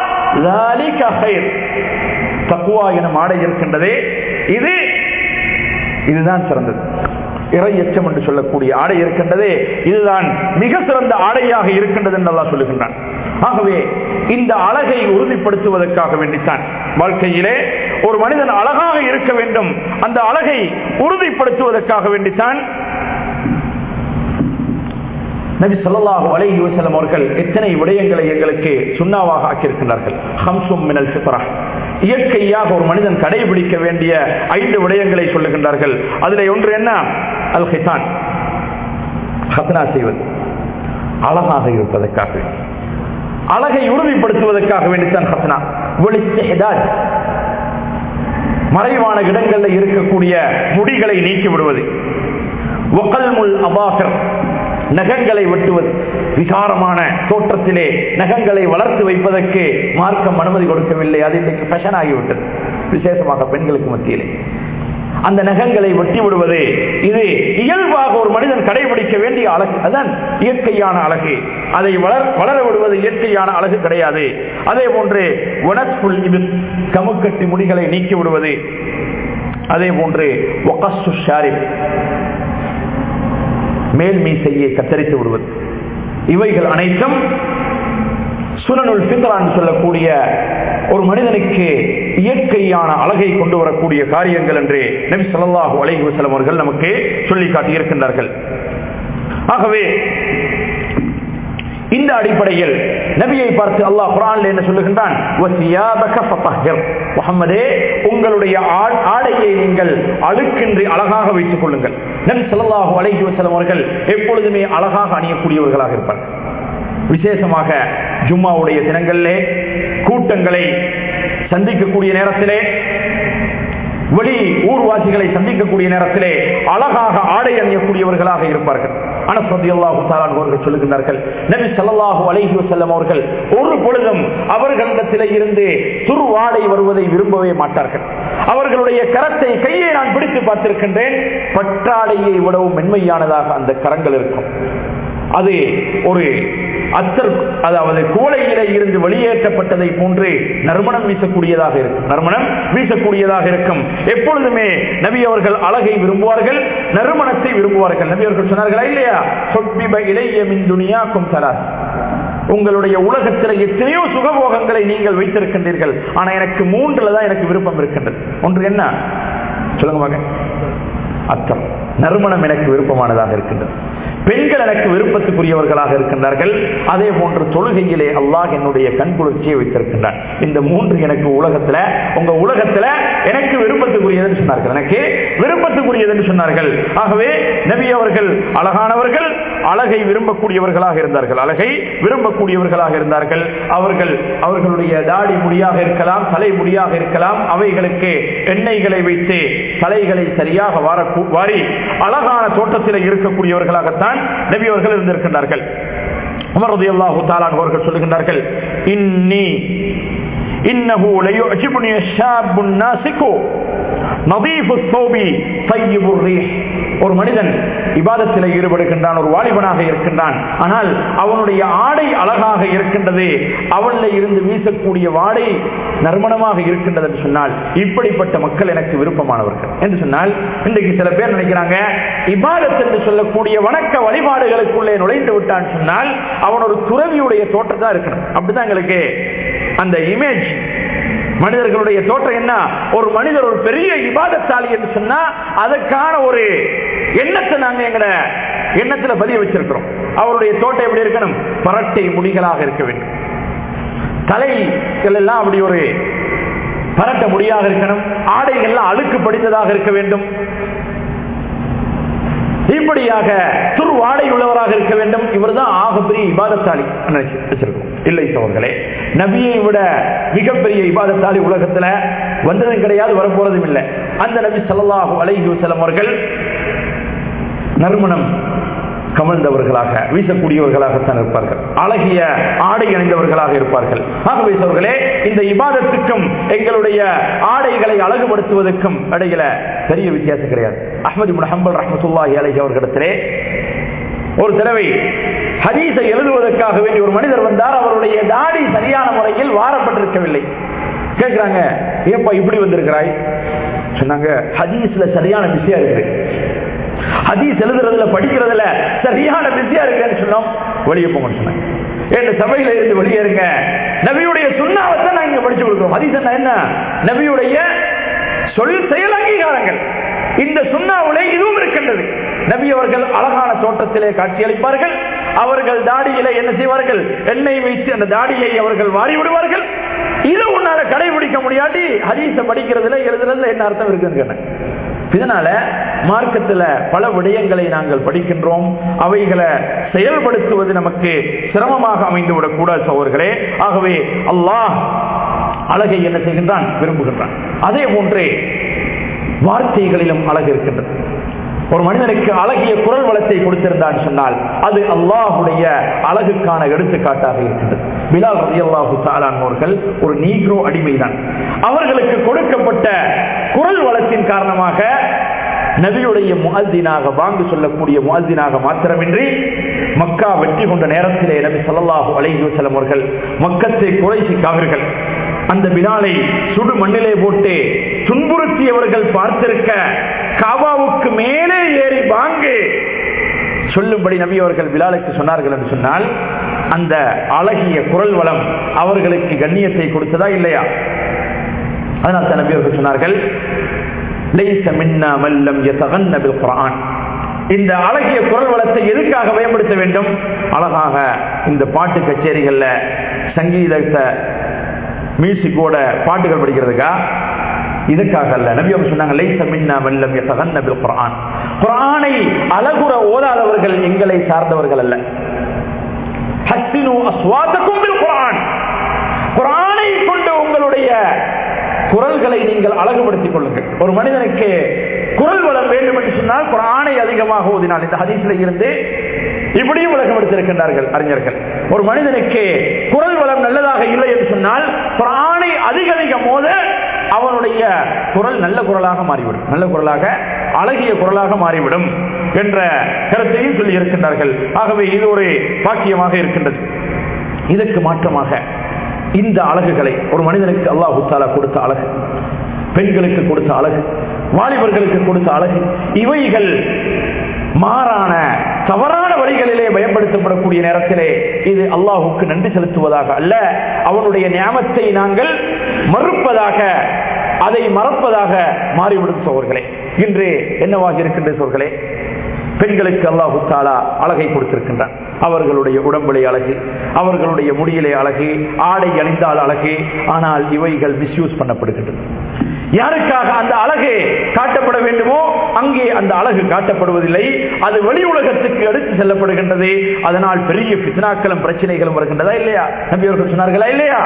தக்குவா எனும் ஆடை இருக்கின்றதே இது இதுதான் சிறந்தது இறை எச்சம் என்று சொல்லக்கூடிய ஆடை இருக்கின்றதே இதுதான் மிக சிறந்த ஆடையாக இருக்கின்றது என்று அல்லாஹ் சொல்லுகின்றான் ஆகவே இந்த அழகை உறுதிப்படுத்துவதற்காக வேண்டித்தான் வாழ்க்கையிலே ஒரு மனிதன் அழகாக இருக்க வேண்டும் அந்த அழகை உறுதிப்படுத்துவதற்காக வேண்டித்தான் நபி சொல்லாஹு அலைஹி வஸல்லம் அவர்கள் எத்தனை விடயங்களை எங்களுக்கு சுண்ணாவாக ஆக்கியிருக்கின்றார்கள் ஹம்சும் மினல் ஃபித்ரா இயற்கையாக ஒரு மனிதன் கடைபிடிக்க வேண்டிய ஐந்து விடயங்களை சொல்லுகின்றார்கள் அதில் ஒன்று என்ன அல் ஹிதான் ஹத்னா செய்வது அழகாக இருப்பதற்காக அழகை உறுதிப்படுத்துவதற்காக வேண்டித்தான் ஹத்னா ஒளிச்செஹதாஜ் மறைவான இடங்களில் இருக்கக்கூடிய முடிகளை நீக்கி விடுவது ஒகல்முல் அபாகர் நகங்களை வெட்டுவது விகாரமான தோற்றத்திலே நகங்களை வளர்த்து வைப்பதற்கு மார்க்கம் அனுமதி கொடுக்கவில்லை அது இன்றைக்கு ஃபேஷன் ஆகிவிட்டது விசேஷமாக பெண்களுக்கு மத்தியிலே அந்த நகங்களை வெட்டி விடுவது இது இயல்பாக ஒரு மனிதன் கடைபிடிக்க வேண்டிய அழகு அதான் இயற்கையான அழகு அதை வளர் வளர விடுவது இயற்கையான அழகு கிடையாது அதே போன்று ஒனஸ்புல் இது கமுக்கட்டி முடிகளை நீக்கி விடுவது அதே போன்று ஒகஸ்து ஷாரிப் மேல் மீசையை கத்தரித்து விடுவது இவைகள் அனைத்தும் சுனனுல் பித்ரான் சொல்லக்கூடிய ஒரு மனிதனுக்கு இயற்கையான அழகை கொண்டு வரக்கூடிய காரியங்கள் என்று நபி சொல்லாஹு அலைஹி வசலம் அவர்கள் நமக்கு சொல்லி காட்டியிருக்கின்றார்கள் ஆகவே இந்த அடிப்படையில் நபியை பார்த்து அல்லாஹ் குரான் என்ன சொல்லுகின்றான் முகமதே உங்களுடைய ஆடையை நீங்கள் அழுக்கின்றி அழகாக வைத்துக் கொள்ளுங்கள் நபி சொல்லாஹு அலைஹி வசலம் அவர்கள் எப்பொழுதுமே அழகாக அணியக்கூடியவர்களாக இருப்பார்கள் விசேஷமாக ஜும்மாவுடைய தினங்களிலே கூட்டங்களை சந்திக்கக்கூடிய நேரத்திலே வெளி ஊர்வாசிகளை சந்திக்கக்கூடிய நேரத்திலே அழகாக ஆடை அணியக்கூடியவர்களாக இருப்பார்கள் அவர்கள் சொல்லுகின்றார்கள் நபி சல்லாஹு அலைஹி வசல்லம் அவர்கள் ஒரு பொழுதும் அவர்களிடத்திலே இருந்து துருவாடை வருவதை விரும்பவே மாட்டார்கள் அவர்களுடைய கரத்தை கையை நான் பிடித்து பார்த்திருக்கின்றேன் பற்றாடையை விடவும் மென்மையானதாக அந்த கரங்கள் இருக்கும் அது ஒரு அத்தர் அதாவது கூலையில இருந்து வெளியேற்றப்பட்டதை போன்று நறுமணம் வீசக்கூடியதாக இருக்கும் நறுமணம் வீசக்கூடியதாக இருக்கும் எப்பொழுதுமே நபி அவர்கள் அழகை விரும்புவார்கள் நறுமணத்தை விரும்புவார்கள் நபி அவர்கள் சொன்னார்களா இல்லையா சொற்பிப இளைய மின் துணியாக்கும் தலார் உங்களுடைய உலகத்தில் எத்தனையோ சுகபோகங்களை நீங்கள் வைத்திருக்கின்றீர்கள் ஆனா எனக்கு மூன்றுல தான் எனக்கு விருப்பம் இருக்கின்றது ஒன்று என்ன சொல்லுங்க மகன் அத்தம் நறுமணம் எனக்கு விருப்பமானதாக இருக்கின்றது பெண்கள் எனக்கு விருப்பத்துக்குரியவர்களாக இருக்கின்றார்கள் அதே போன்று தொழுகையிலே அல்லாஹ் என்னுடைய கண் குளிர்ச்சியை வைத்திருக்கின்றான் இந்த மூன்று எனக்கு உலகத்துல உங்க உலகத்துல எனக்கு விருப்பத்துக்குரியதுன்னு சொன்னார்கள் எனக்கு விருப்பத்துக்குரியதுன்னு சொன்னார்கள் ஆகவே நபி அவர்கள் அழகானவர்கள் அழகை விரும்பக்கூடியவர்களாக இருந்தார்கள் அழகை விரும்பக்கூடியவர்களாக இருந்தார்கள் அவர்கள் அவர்களுடைய தாடி முடியாக இருக்கலாம் தலை முடியாக இருக்கலாம் அவைகளுக்கு எண்ணெய்களை வைத்து தலைகளை சரியாக வார வாரி அழகான தோட்டத்தில் இருக்கக்கூடியவர்களாகத்தான் நபி அவர்கள் இருந்திருக்கின்றார்கள் உமரது அல்லாஹு தாலான் அவர்கள் சொல்லுகின்றார்கள் இன்னி இன்னஹு லயுஜிபுனி ஷாபுன் நாசிகு நதீஃபு ثوبி طيب الريح ஒரு மனிதன் இபாதத்தில் ஈடுபடுகின்றான் ஒரு வாலிபனாக இருக்கின்றான் ஆனால் அவனுடைய ஆடை அழகாக இருக்கின்றது அவனில் இருந்து வீசக்கூடிய வாடை நறுமணமாக இருக்கின்றது என்று சொன்னால் இப்படிப்பட்ட மக்கள் எனக்கு விருப்பமானவர்கள் என்று சொன்னால் இன்றைக்கு சில பேர் நினைக்கிறாங்க இபாதத் என்று சொல்லக்கூடிய வணக்க வழிபாடுகளுக்குள்ளே நுழைந்து விட்டான் சொன்னால் அவன் ஒரு துறவியுடைய தோற்றத்தான் இருக்கணும் அப்படிதான் எங்களுக்கு அந்த இமேஜ் மனிதர்களுடைய தோற்றம் என்ன ஒரு மனிதர் ஒரு பெரிய இபாதத்தாளி என்று சொன்னா அதற்கான ஒரு எண்ணத்தை நாங்க எங்கட எண்ணத்துல பதிய வச்சிருக்கிறோம் அவருடைய தோட்டம் எப்படி இருக்கணும் பரட்டை முடிகளாக இருக்க வேண்டும் தலைகள் எல்லாம் அப்படி ஒரு பரட்ட முடியாக இருக்கணும் ஆடைகள்லாம் அழுக்கு படித்ததாக இருக்க வேண்டும் இப்படியாக துர்வாடை உள்ளவராக இருக்க வேண்டும் இவர் தான் ஆகப்பெரிய இபாதத்தாளி வச்சிருக்கோம் இல்லை சோர்களே நபியை விட மிகப்பெரிய இபாதத்தாளி உலகத்துல வந்ததும் கிடையாது வரப்போறதும் இல்லை அந்த நபி சல்லாஹூ அலைஹி வசலம் அவர்கள் நறுமணம் கமழ்ந்தவர்களாக வீசக்கூடியவர்களாகத்தான் இருப்பார்கள் அழகிய ஆடை அணிந்தவர்களாக இருப்பார்கள் ஆகவே சோர்களே இந்த இபாதத்துக்கும் எங்களுடைய ஆடைகளை அழகுபடுத்துவதற்கும் இடையில பெரிய வித்தியாசம் கிடையாது அஹமது முஹம்பல் ரஹமத்துல்லாஹி அலஹி அவர்களிடத்திலே ஒரு தடவை ஹதீஸை எழுதுவதற்காக வேண்டிய ஒரு மனிதர் வந்தார் அவருடைய தாடி சரியான முறையில் வாரப்பட்டிருக்கவில்லை கேட்கிறாங்க ஏப்பா இப்படி வந்திருக்கிறாய் சொன்னாங்க ஹதீஸ்ல சரியான பிஸியா இருக்கு ஹதீஸ் எழுதுறதுல படிக்கிறதுல சரியான பிஸியா இருக்குன்னு சொன்னோம் வெளியே போங்கன்னு சொன்னாங்க என் சபையில இருந்து வெளியேறுங்க நபியுடைய சுண்ணாவத்தை நான் இங்க படிச்சு கொடுக்கிறோம் ஹதீஸ் என்ன நபியுடைய சொல் செயல் அங்கீகாரங்கள் இந்த சுண்ணாவுலே இதுவும் இருக்கின்றது நபி அவர்கள் அழகான தோட்டத்திலே காட்சியளிப்பார்கள் அவர்கள் தாடியில என்ன செய்வார்கள் எண்ணெய் வைத்து அந்த தாடியை அவர்கள் வாரி விடுவார்கள் இதை உன்னால கடைபிடிக்க முடியாட்டி ஹதீஸ படிக்கிறதுல எழுதுறதுல என்ன அர்த்தம் இருக்குன்னு இதனால மார்க்கத்துல பல விடயங்களை நாங்கள் படிக்கின்றோம் அவைகளை செயல்படுத்துவது நமக்கு சிரமமாக அமைந்துவிடக் கூடாது சோர்களே ஆகவே அல்லாஹ் அழகை என்ன செய்கின்றான் விரும்புகின்றான் அதே போன்றே வார்த்தைகளிலும் அழகு இருக்கின்றது ஒரு மனிதனுக்கு அழகிய குரல் வளத்தை கொடுத்திருந்தான் சொன்னால் அது அல்லாஹுடைய அழகுக்கான எடுத்துக்காட்டாக இருக்கின்றது பிலால் ரதி அல்லாஹு அவர்கள் ஒரு நீக்ரோ அடிமைதான் அவர்களுக்கு கொடுக்கப்பட்ட குரல் வளத்தின் காரணமாக நபியுடைய முகத்தினாக வாங்கு சொல்லக்கூடிய முகத்தினாக மாத்திரமின்றி மக்கா வெற்றி கொண்ட நேரத்திலே நபி சொல்லல்லாஹு அலைஹி வஸல்லம் அவர்கள் மக்கத்தை குறைசி காவிர்கள் அந்த பிலாலை சுடு மண்ணிலே போட்டு துன்புறுத்தியவர்கள் பார்த்திருக்க காபாவுக்கு மேலே ஏறி வாங்கு சொல்லும்படி நபி அவர்கள் பிலாலுக்கு சொன்னார்கள் என்று சொன்னால் அந்த அழகிய குரல் வளம் அவர்களுக்கு கண்ணியத்தை கொடுத்ததா இல்லையா அதனால் தான் நபி அவர்கள் சொன்னார்கள் இந்த அழகிய குரல் வளத்தை எதுக்காக பயன்படுத்த வேண்டும் அழகாக இந்த பாட்டு கச்சேரிகள்ல சங்கீதத்தை மியூசிக்கோட பாட்டுகள் படிக்கிறதுக்கா இதுக்காக அல்ல நபி அவங்க சொன்னாங்க லைச மின்னா வல்லம் யதகன்ன பில் குர்ஆன் குர்ஆனை அழகுற ஓதாதவர்கள் எங்களை சார்ந்தவர்கள் அல்ல ஹஸ்ஸினு அஸ்வாதக்கும் பில் குர்ஆன் குர்ஆனை கொண்டு உங்களுடைய குரல்களை நீங்கள் அழகுபடுத்திக் கொள்ளுங்கள் ஒரு மனிதனுக்கு குரல் வளம் வேண்டும் என்று சொன்னால் குரானை அதிகமாக ஓதினால் இந்த ஹதீஸ்ல இருந்து இப்படியும் விளக்கப்படுத்திருக்கின்றார்கள் அறிஞர்கள் ஒரு மனிதனுக்கு குரல் வளம் நல்லதாக இல்லை என்று சொன்னால் குரானை அதிக அதிகம் மோத அவனுடைய குரல் நல்ல குரலாக மாறிவிடும் நல்ல குரலாக அழகிய குரலாக மாறிவிடும் என்ற கருத்தையும் சொல்லி இருக்கின்றார்கள் ஆகவே இது ஒரு பாக்கியமாக இருக்கின்றது இதற்கு மாற்றமாக இந்த அழகுகளை ஒரு மனிதனுக்கு அல்லாஹு தாலா கொடுத்த அழகு பெண்களுக்கு கொடுத்த அழகு வாலிபர்களுக்கு கொடுத்த அழகு இவைகள் மாறான தவறான வழிகளிலே பயன்படுத்தப்படக்கூடிய நேரத்திலே இது அல்லாஹுக்கு நன்றி செலுத்துவதாக அல்ல அவனுடைய ஞாபத்தை நாங்கள் மறுப்பதாக அதை மறப்பதாக மாறிவிடும் சோர்களே இன்று என்னவாக இருக்கின்ற சோர்களே பெண்களுக்கு அல்லாஹு தாலா அழகை கொடுத்திருக்கின்றான் அவர்களுடைய உடம்புலை அழகு அவர்களுடைய முடியிலே அழகு ஆடை அணிந்தால் அழகு ஆனால் இவைகள் மிஸ்யூஸ் பண்ணப்படுகின்றது யாருக்காக அந்த அழகு காட்டப்பட வேண்டுமோ அங்கே அந்த அழகு காட்டப்படுவதில்லை அது வெளி உலகத்துக்கு எடுத்து செல்லப்படுகின்றது அதனால் பெரிய பித்னாக்களும் பிரச்சனைகளும் வருகின்றதா இல்லையா நம்பி அவர்கள் சொன்னார்களா இல்லையா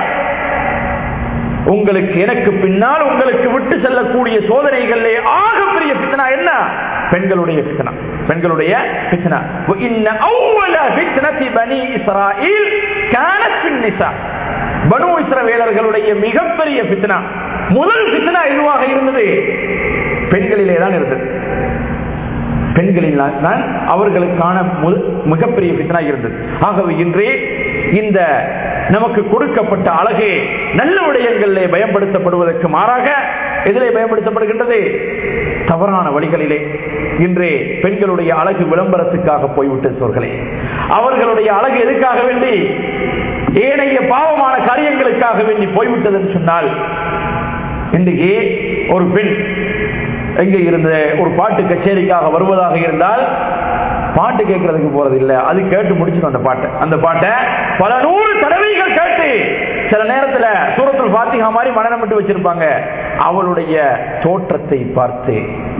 உங்களுக்கு எனக்கு பின்னால் உங்களுக்கு விட்டு செல்லக்கூடிய சோதனைகளிலே ஆக பெரிய பித்தனா என்ன பெண்களுடைய பித்தனா பெண்களுடைய பித்தனா இன்ன அவ்வள பித்தனத்தி பனி இஸ்ராயில் கானத் நிசா பனு இஸ்ரவேலர்களுடைய மிகப்பெரிய பித்தனா முதல் பித்தனா எதுவாக இருந்தது பெண்களிலே தான் இருந்தது பெண்களில் தான் அவர்களுக்கான மு- மிகப்பெரிய பித்தனா இருந்தது ஆகவே இன்றே இந்த நமக்கு கொடுக்கப்பட்ட அழகே நல்ல விடயங்களிலே பயன்படுத்தப்படுவதற்கு மாறாக எதிலே பயன்படுத்தப்படுகின்றது தவறான வழிகளிலே இன்றே பெண்களுடைய அழகு விளம்பரத்துக்காக போய்விட்டது சோர்களே அவர்களுடைய அழகு எதுக்காக வேண்டி ஏனைய பாவமான காரியங்களுக்காக வேண்டி போய்விட்டது என்று சொன்னால் இன்றைக்கு ஒரு பெண் எங்க இருந்த ஒரு பாட்டு கச்சேரிக்காக வருவதாக இருந்தால் பாட்டு கேட்கறதுக்கு போறது இல்ல அது கேட்டு முடிச்சிடும் அந்த பாட்டை அந்த பாட்டை பல நூறு தடவைகள் கேட்டு சில நேரத்துல சூரத்தில் பாத்திகா மாதிரி மனநம் விட்டு வச்சிருப்பாங்க அவளுடைய தோற்றத்தை பார்த்து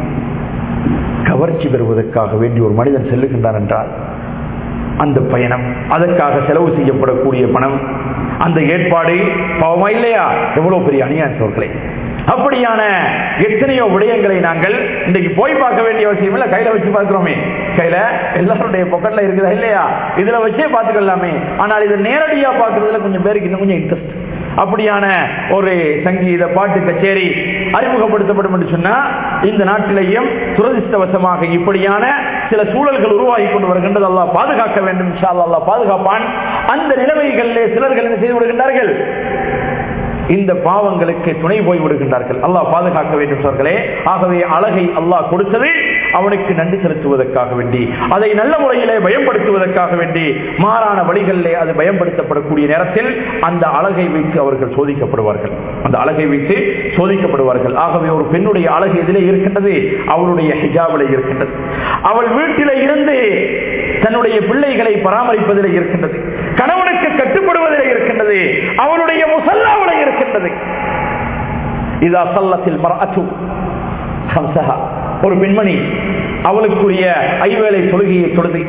கவர்ச்சி பெறுவதற்காக வேண்டி ஒரு மனிதன் செல்லுகின்றான் என்றால் அந்த பயணம் அதற்காக செலவு செய்யப்படக்கூடிய பணம் அந்த ஏற்பாடு பாவமா இல்லையா எவ்வளவு பெரிய அநியாயம் சோர்களே அப்படியான எத்தனையோ விடயங்களை நாங்கள் இன்றைக்கு போய் பார்க்க வேண்டிய அவசியம் இல்ல கையில வச்சு பார்க்கிறோமே கையில எல்லாருடைய பொக்கெட்ல இருக்குதா இல்லையா இதுல வச்சே பார்த்துக்கலாமே ஆனால் இதை நேரடியா பார்க்கறதுல கொஞ்சம் பேருக்கு இன்னும் கொஞ்சம் இன்ட்ரெஸ்ட் அப்படியான ஒரு சங்கீத பாட்டு கச்சேரி அறிமுகப்படுத்தப்படும் என்று சொன்னா இந்த நாட்டிலேயும் துரதிருஷ்டவசமாக இப்படியான சில சூழல்கள் உருவாகி கொண்டு வருகின்றது அல்லாஹ் பாதுகாக்க வேண்டும் இன்ஷா அல்லாஹ் அல்லாஹ் பாதுகாப்பான் அந்த நிலைமைகளிலே சிலர்கள் என்ன செய்து விடுகின்றார்கள் இந்த பாவங்களுக்கு துணை போய் விடுகின்றார்கள் அல்லாஹ் பாதுகாக்க வேண்டும் சொல்களே ஆகவே அழகை அல்லாஹ் கொடுத்தது அவனுக்கு நன்றி செலுத்துவதற்காக வேண்டி அதை நல்ல முறையிலே பயன்படுத்துவதற்காக வேண்டி மாறான வழிகளிலே அது பயன்படுத்தப்படக்கூடிய நேரத்தில் அந்த அழகை வைத்து அவர்கள் சோதிக்கப்படுவார்கள் அந்த அழகை வைத்து சோதிக்கப்படுவார்கள் ஆகவே ஒரு பெண்ணுடைய அழகு எதிலே இருக்கின்றது அவளுடைய ஹிஜாபிலே இருக்கின்றது அவள் வீட்டிலே இருந்து தன்னுடைய பிள்ளைகளை பராமரிப்பதில் இருக்கின்றது கணவனுக்கு கட்டுப்படுவதில் இருக்கின்றது அவளுடைய முசல்லாவில இருக்கின்றது இது அசல்லத்தில் மரஅத்து ஹம்சஹா ஒரு பெண்மணி அவளுக்குரிய ஐவேளை தொழுகையை தொழுது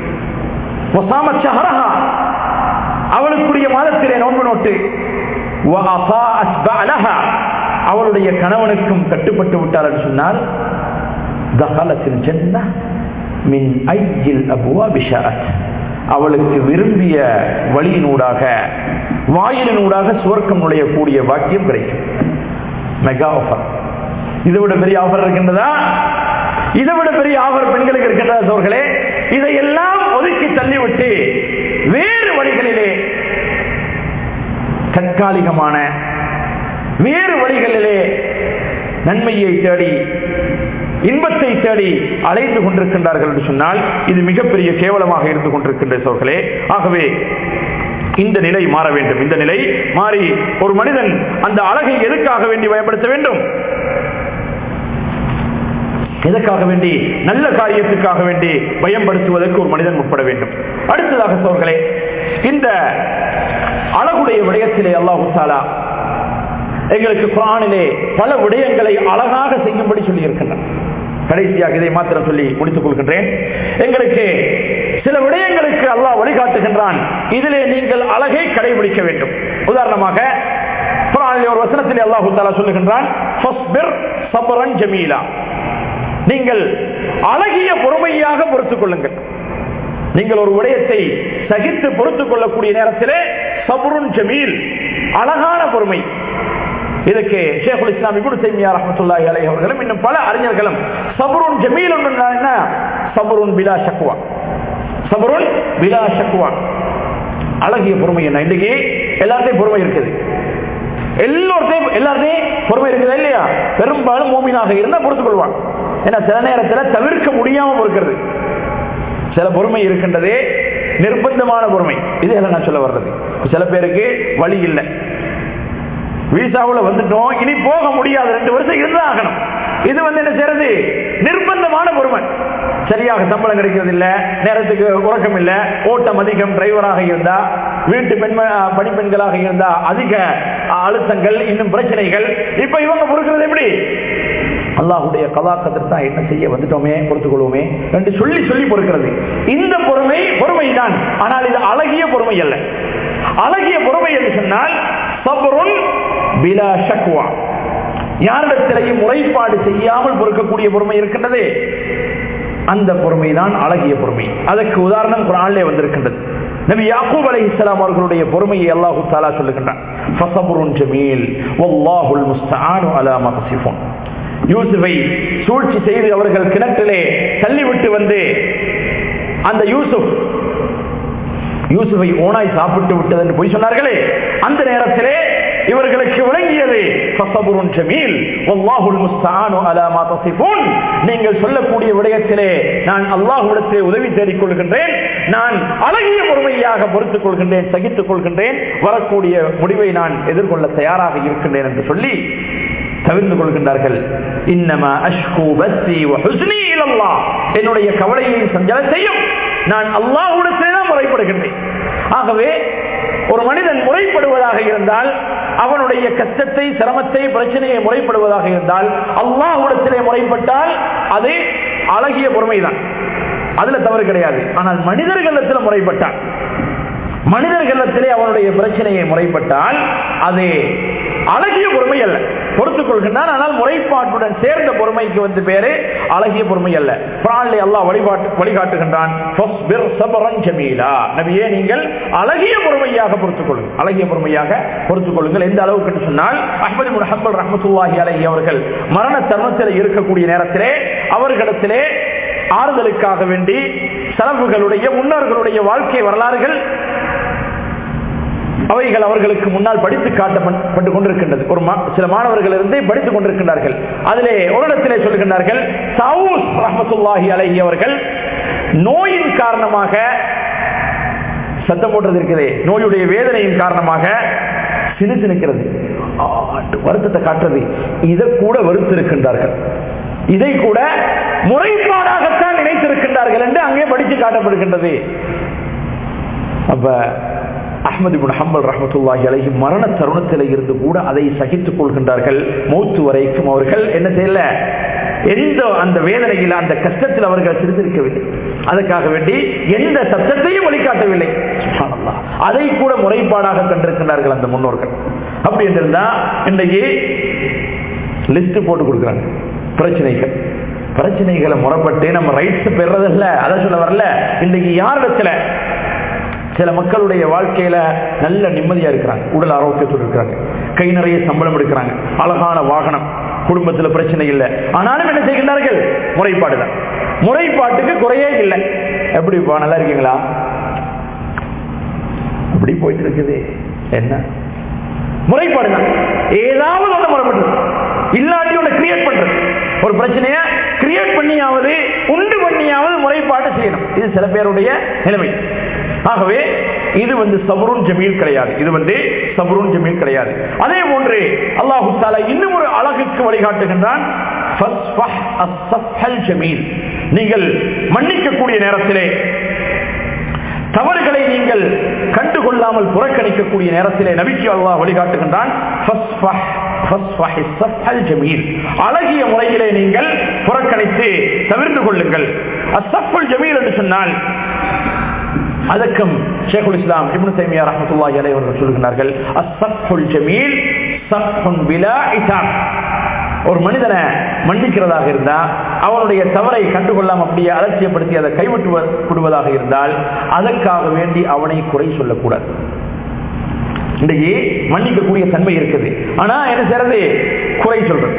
வசாமத் ஷஹரஹா அவளுக்குரிய மாதத்திலே நோன்பு நோட்டு வஅஃபாஅத் பஅலஹா அவளுடைய கணவனுக்கும் கட்டுப்பட்டு விட்டார் என்று சொன்னால் தஹலத்தில் ஜன்னah மின் ஐயில் அபுவாபி ஷாஅத் அவளுக்கு விரும்பிய வழியினூடாக வாயிலினூடாக சுவர்க்கம் நுழையக்கூடிய வாக்கியம் கிடைக்கும் மெகா ஆஃபர் இதை விட பெரிய ஆஃபர் இருக்கின்றதா இதை விட பெரிய ஆஃபர் பெண்களுக்கு இருக்கின்றதா சோர்களே இதையெல்லாம் ஒதுக்கி தள்ளிவிட்டு வேறு வழிகளிலே தற்காலிகமான வேறு வழிகளிலே நன்மையை தேடி இன்பத்தை தேடி அலைந்து கொண்டிருக்கின்றார்கள் என்று சொன்னால் இது மிகப்பெரிய கேவலமாக இருந்து கொண்டிருக்கின்ற சோர்களே ஆகவே இந்த நிலை மாற வேண்டும் இந்த நிலை மாறி ஒரு மனிதன் அந்த அழகை எதுக்காக வேண்டி பயன்படுத்த வேண்டும் எதற்காக வேண்டி நல்ல காரியத்துக்காக வேண்டி பயன்படுத்துவதற்கு ஒரு மனிதன் முற்பட வேண்டும் அடுத்ததாக சோர்களே இந்த அழகுடைய விடயத்திலே அல்லாஹு தாலா எங்களுக்கு குரானிலே பல விடயங்களை அழகாக செய்யும்படி சொல்லி இருக்கின்றன கடைசியாக இதை மாத்திரம் சொல்லி முடித்துக் கொள்கின்றேன் எங்களுக்கு சில விடயங்களுக்கு அல்லாஹ் வழிகாட்டுகின்றான் இதிலே நீங்கள் அழகை கடைபிடிக்க வேண்டும் உதாரணமாக குரானிலே ஒரு வசனத்திலே அல்லாஹு தாலா சொல்லுகின்றான் "ஃபஸ்பிர் சப்ரன் ஜமீலா." நீங்கள் அழகிய பொறுமையாக பொறுத்துக் கொள்ளுங்கள் நீங்கள் ஒரு விடயத்தை சகித்து பொறுத்துக் கொள்ளக்கூடிய நேரத்திலே சபுருன் ஜமீல் அழகான பொறுமை இதுக்கு ஷேகுல் இஸ்லாம் இபுடு தைமியா ரஹமத்துல்லாஹி அலைஹி அவர்களும் இன்னும் பல அறிஞர்களும் சபுருன் ஜமீல் என்ன சபுருன் பிலா ஷக்வா சபுருன் பிலா ஷக்வா அழகிய பொறுமை என்ன இன்னைக்கு எல்லாத்தையும் பொறுமை இருக்குது எல்லோருத்தையும் எல்லாத்தையும் பொறுமை இருக்குதா இல்லையா பெரும்பாலும் மூமினாக இருந்தா பொறுத்துக் கொள்வான் ஏன்னா சில நேரத்தில் தவிர்க்க முடியாம பொறுக்கிறது சில பொறுமை இருக்கின்றதே நிர்பந்தமான பொறுமை இது நான் சொல்ல வர்றது சில பேருக்கு வழி இல்லை விசாவுல வந்துட்டோம் இனி போக முடியாது ரெண்டு வருஷம் இருந்தா ஆகணும் இது வந்து என்ன செய்யறது நிர்பந்தமான பொறுமை சரியாக சம்பளம் கிடைக்கிறது இல்ல நேரத்துக்கு உறக்கம் இல்ல ஓட்டம் அதிகம் டிரைவராக இருந்தா வீட்டு பெண் பணிப்பெண்களாக இருந்தா அதிக அழுத்தங்கள் இன்னும் பிரச்சனைகள் இப்ப இவங்க பொறுக்கிறது எப்படி அல்லாஹுடைய கலாக்கத்திற்கு தான் என்ன செய்ய வந்துட்டோமே பொறுத்துக் கொள்வோமே என்று சொல்லி சொல்லி பொறுக்கிறது இந்த பொறுமை பொறுமை தான் ஆனால் இது அழகிய பொறுமை அல்ல அழகிய பொறுமை என்று சொன்னால் சபருன் பிலா ஷக்வா யாரிடத்திலையும் முறைப்பாடு செய்யாமல் பொறுக்கக்கூடிய பொறுமை இருக்கின்றது அந்த பொறுமை தான் அழகிய பொறுமை அதற்கு உதாரணம் குரானிலே வந்திருக்கின்றது நபி யாக்கூப் அலை இஸ்லாம் அவர்களுடைய பொறுமையை அல்லாஹு தாலா சொல்லுகின்றான் ஃபஸபுருன் ஜமீல் வல்லாஹுல் முஸ்தஆனு அலா மா தசிஃபூன் யூசுஃபை சூழ்ச்சி செய்து அவர்கள் கிணற்றிலே தள்ளிவிட்டு வந்து அந்த யூசுப் யூசுஃபை ஓனாய் சாப்பிட்டு விட்டது என்று பொய் சொன்னார்களே அந்த நேரத்திலே இவர்களுக்கு விளங்கியது ஃபஸபுருன் ஜமீல் வல்லாஹுல் முஸ்தஆனு அலா மா தஸிஃபூன் நீங்கள் சொல்லக்கூடிய விடயத்திலே நான் அல்லாஹ்விடத்திலே உதவி தேடிக் கொள்கின்றேன் நான் அழகிய பொறுமையாக பொறுத்துக் கொள்கின்றேன் சகித்துக் கொள்கின்றேன் வரக்கூடிய முடிவை நான் எதிர்கொள்ள தயாராக இருக்கின்றேன் என்று சொல்லி தவிர்த்து கொள்கின்றார்கள் இன்னமா அஷ்கு பஸ்ஸி வ ஹுஸ்னி இலல்லாஹ் என்னுடைய கவலையையும் சஞ்சலத்தையும் நான் அல்லாஹ்விடத்திலே தான் முறைப்படுகின்றேன் ஆகவே ஒரு மனிதன் முறைப்படுவதாக இருந்தால் அவனுடைய கஷ்டத்தை சிரமத்தை பிரச்சனையை முறைப்படுவதாக இருந்தால் அல்லாஹ்விடத்திலே முறைப்பட்டால் அது அழகிய பொறுமைதான் அதுல தவறு கிடையாது ஆனால் மனிதர்களிடத்தில் முறைப்பட்டான் மனிதர்களிடத்திலே அவனுடைய பிரச்சனையை முறைப்பட்டால் அது அழகிய பொறுமை அல்ல பொறுத்துக் கொள்கின்றான் ஆனால் முறைப்பாட்டுடன் சேர்ந்த பொறுமைக்கு வந்து பேரு அழகிய பொறுமை அல்ல குரானிலே அல்லாஹ் வழிபாட்டு வழிகாட்டுகின்றான் ஃபஸ்பிர் சபரன் ஜமீலா நபியே நீங்கள் அழகிய பொறுமையாக பொறுத்துக் கொள்ளுங்கள் அழகிய பொறுமையாக பொறுத்துக் கொள்ளுங்கள் எந்த அளவுக்கு என்று சொன்னால் அஹ்மது முன் ஹப்பல் ரஹமத்துல்லாஹி அலைஹி அவர்கள் மரண தருணத்தில் இருக்கக்கூடிய நேரத்திலே அவர்களிடத்திலே ஆறுதலுக்காக வேண்டி செலவுகளுடைய முன்னோர்களுடைய வாழ்க்கை வரலாறுகள் அவைகள் அவர்களுக்கு முன்னால் படித்து காட்டப்பட்டு கொண்டிருக்கின்றது ஒரு சில மாணவர்கள் இருந்தே படித்துக் கொண்டிருக்கின்றார்கள் அதிலே ஒரு இடத்திலே சொல்கின்றார்கள் சவுஸ் ரஹமத்துல்லாஹி அலஹி அவர்கள் நோயின் காரணமாக சத்தம் போடுறது இருக்குது நோயுடைய வேதனையின் காரணமாக சினு சினுக்கிறது வருத்தத்தை காட்டுறது இதை கூட வருத்திருக்கின்றார்கள் இதை கூட முறைப்பாடாகத்தான் நினைத்திருக்கின்றார்கள் என்று அங்கே படித்து காட்டப்படுகின்றது அப்ப அஹமது பின் ஹம்பல் ரஹமத்துல்லாஹி அலைஹி மரண தருணத்தில் இருந்து கூட அதை சகித்துக் கொள்கின்றார்கள் மௌத்து வரைக்கும் அவர்கள் என்ன செய்யல எந்த அந்த வேதனையில் அந்த கஷ்டத்தில் அவர்கள் சிரித்திருக்கவில்லை அதற்காக வேண்டி எந்த சத்தத்தையும் வழிகாட்டவில்லை அதை கூட முறைப்பாடாக கண்டிருக்கிறார்கள் அந்த முன்னோர்கள் அப்படி என்றிருந்தா இன்றைக்கு லிஸ்ட் போட்டு கொடுக்குறாங்க பிரச்சனைகள் பிரச்சனைகளை முறைப்பட்டு நம்ம ரைட்ஸ் பெறதில்ல அதை சொல்ல வரல இன்றைக்கு யாரிடத்துல சில மக்களுடைய வாழ்க்கையில நல்ல நிம்மதியா இருக்கிறாங்க உடல் ஆரோக்கியத்தோடு இருக்கிறாங்க கை நிறைய சம்பளம் எடுக்கிறாங்க அழகான வாகனம் குடும்பத்துல பிரச்சனை இல்லை ஆனாலும் என்ன செய்கின்றார்கள் முறைப்பாடு தான் முறைப்பாட்டுக்கு குறையே இல்லை எப்படி நல்லா இருக்கீங்களா அப்படி போயிட்டு இருக்குது என்ன முறைப்பாடு தான் ஏதாவது ஒன்று முறைப்பட்டு இல்லாட்டி ஒன்று கிரியேட் பண்றது ஒரு பிரச்சனைய கிரியேட் பண்ணியாவது உண்டு பண்ணியாவது முறைப்பாடு செய்யணும் இது சில பேருடைய நிலைமை ஆகவே இது வந்து சபருன் ஜமீல் கிடையாது இது வந்து சபருன் ஜமீல் கிடையாது அதே போன்று அல்லாஹு தாலா இன்னும் ஒரு அழகுக்கு வழிகாட்டுகின்றான் நீங்கள் மன்னிக்கக்கூடிய நேரத்திலே தவறுகளை நீங்கள் கண்டுகொள்ளாமல் புறக்கணிக்கக்கூடிய நேரத்திலே நபிக்கு அல்லாஹ் வழிகாட்டுகின்றான் அழகிய முறையிலே நீங்கள் புறக்கணித்து தவிர்த்து கொள்ளுங்கள் அசஃபுல் ஜமீல் என்று சொன்னால் அதற்கும் ஷேகுல் இஸ்லாம் இப்னு தைமியா ரஹமத்துல்லாஹி அலைஹி அவர்கள் சொல்கிறார்கள் அஸ்ஸஃபுல் ஜமீல் ஸஃபுன் பிலா இதாப் ஒரு மனிதனை மன்னிக்கிறதாக இருந்தா அவனுடைய தவறை கண்டுகொள்ளாம அப்படியே அலட்சியப்படுத்தி அதை கைவிட்டு விடுவதாக இருந்தால் அதற்காக வேண்டி அவனை குறை சொல்லக்கூடாது இன்றைக்கு மன்னிக்கக்கூடிய தன்மை இருக்குது ஆனா என்ன செய்யறது குறை சொல்றது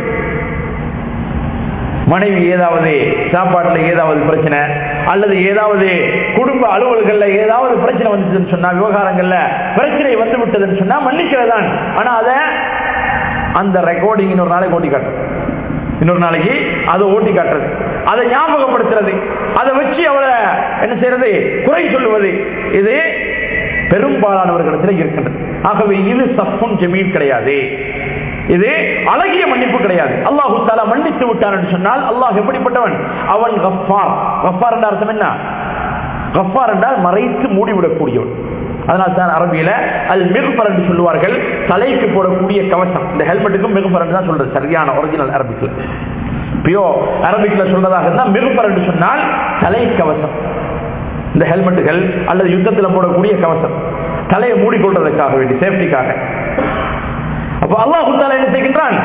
மனைவி ஏதாவது சாப்பாட்டுல ஏதாவது பிரச்சனை அல்லது ஏதாவது குடும்ப அலுவல்கள்ல ஏதாவது பிரச்சனை வந்துச்சுன்னு சொன்னா விவகாரங்கள்ல பிரச்சனை வந்து விட்டதுன்னு சொன்னா மன்னிக்கிறதான் ஆனா அத அந்த ரெக்கார்டிங் இன்னொரு நாளைக்கு ஓட்டி காட்டுறது இன்னொரு நாளைக்கு அதை ஓட்டி காட்டுறது அதை ஞாபகப்படுத்துறது அதை வச்சு அவளை என்ன செய்யறது குறை சொல்லுவது இது பெரும்பாலானவர்களிடத்தில் இருக்கின்றது ஆகவே இது சஃபுன் ஜமீன் கிடையாது இது அழகிய மன்னிப்பு கிடையாது அல்லாஹு தாலா மன்னித்து விட்டான் என்று சொன்னால் அல்லாஹ் எப்படிப்பட்டவன் அவன் கஃபார் கஃபார் என்ற அர்த்தம் என்ன கஃபார் என்றால் மறைத்து மூடிவிடக்கூடியவன் அதனால் தான் அரபியில அல் மிகுபர் என்று சொல்லுவார்கள் தலைக்கு போடக்கூடிய கவசம் இந்த ஹெல்மெட்டுக்கும் மிகுபர் தான் சொல்றது சரியான ஒரிஜினல் அரபிக்ல பியோ அரபிக்ல சொல்றதாக இருந்தால் மிகுபர் என்று சொன்னால் தலை கவசம் இந்த ஹெல்மெட்டுகள் அல்லது யுத்தத்தில் போடக்கூடிய கவசம் தலையை மூடிக்கொள்றதுக்காக வேண்டி சேஃப்டிக்காக அப்ப அல்லாஹு தாலா என்ன செய்கின்றான்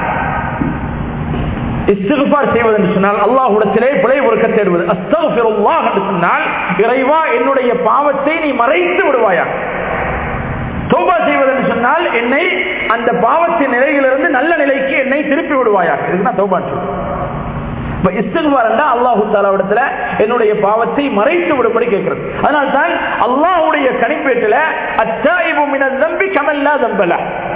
இஸ்திகுபார் செய்வது என்று சொன்னால் அல்லாஹுடத்திலே பிழை பொறுக்க தேடுவது அஸ்தகுஃபிருல்லாஹ் என்று சொன்னால் இறைவா என்னுடைய பாவத்தை நீ மறைத்து விடுவாயா தௌபா செய்வது என்று சொன்னால் ஆனால் என்னை அந்த பாவத்தின் நிலையிலிருந்து நல்ல நிலைக்கு என்னை திருப்பி விடுவாயாக இதுக்கு நான் தௌபான் சொல்றேன் இப்ப இஸ்திகுபார் என்றா அல்லாஹு தாலாவிடத்துல என்னுடைய பாவத்தை மறைத்து விடும்படி கேட்கிறது அதனால் தான் அல்லாஹுடைய கணிப்பேட்டில் அத்தாயிபு மினல் நம்பி கமல்லா தம்பல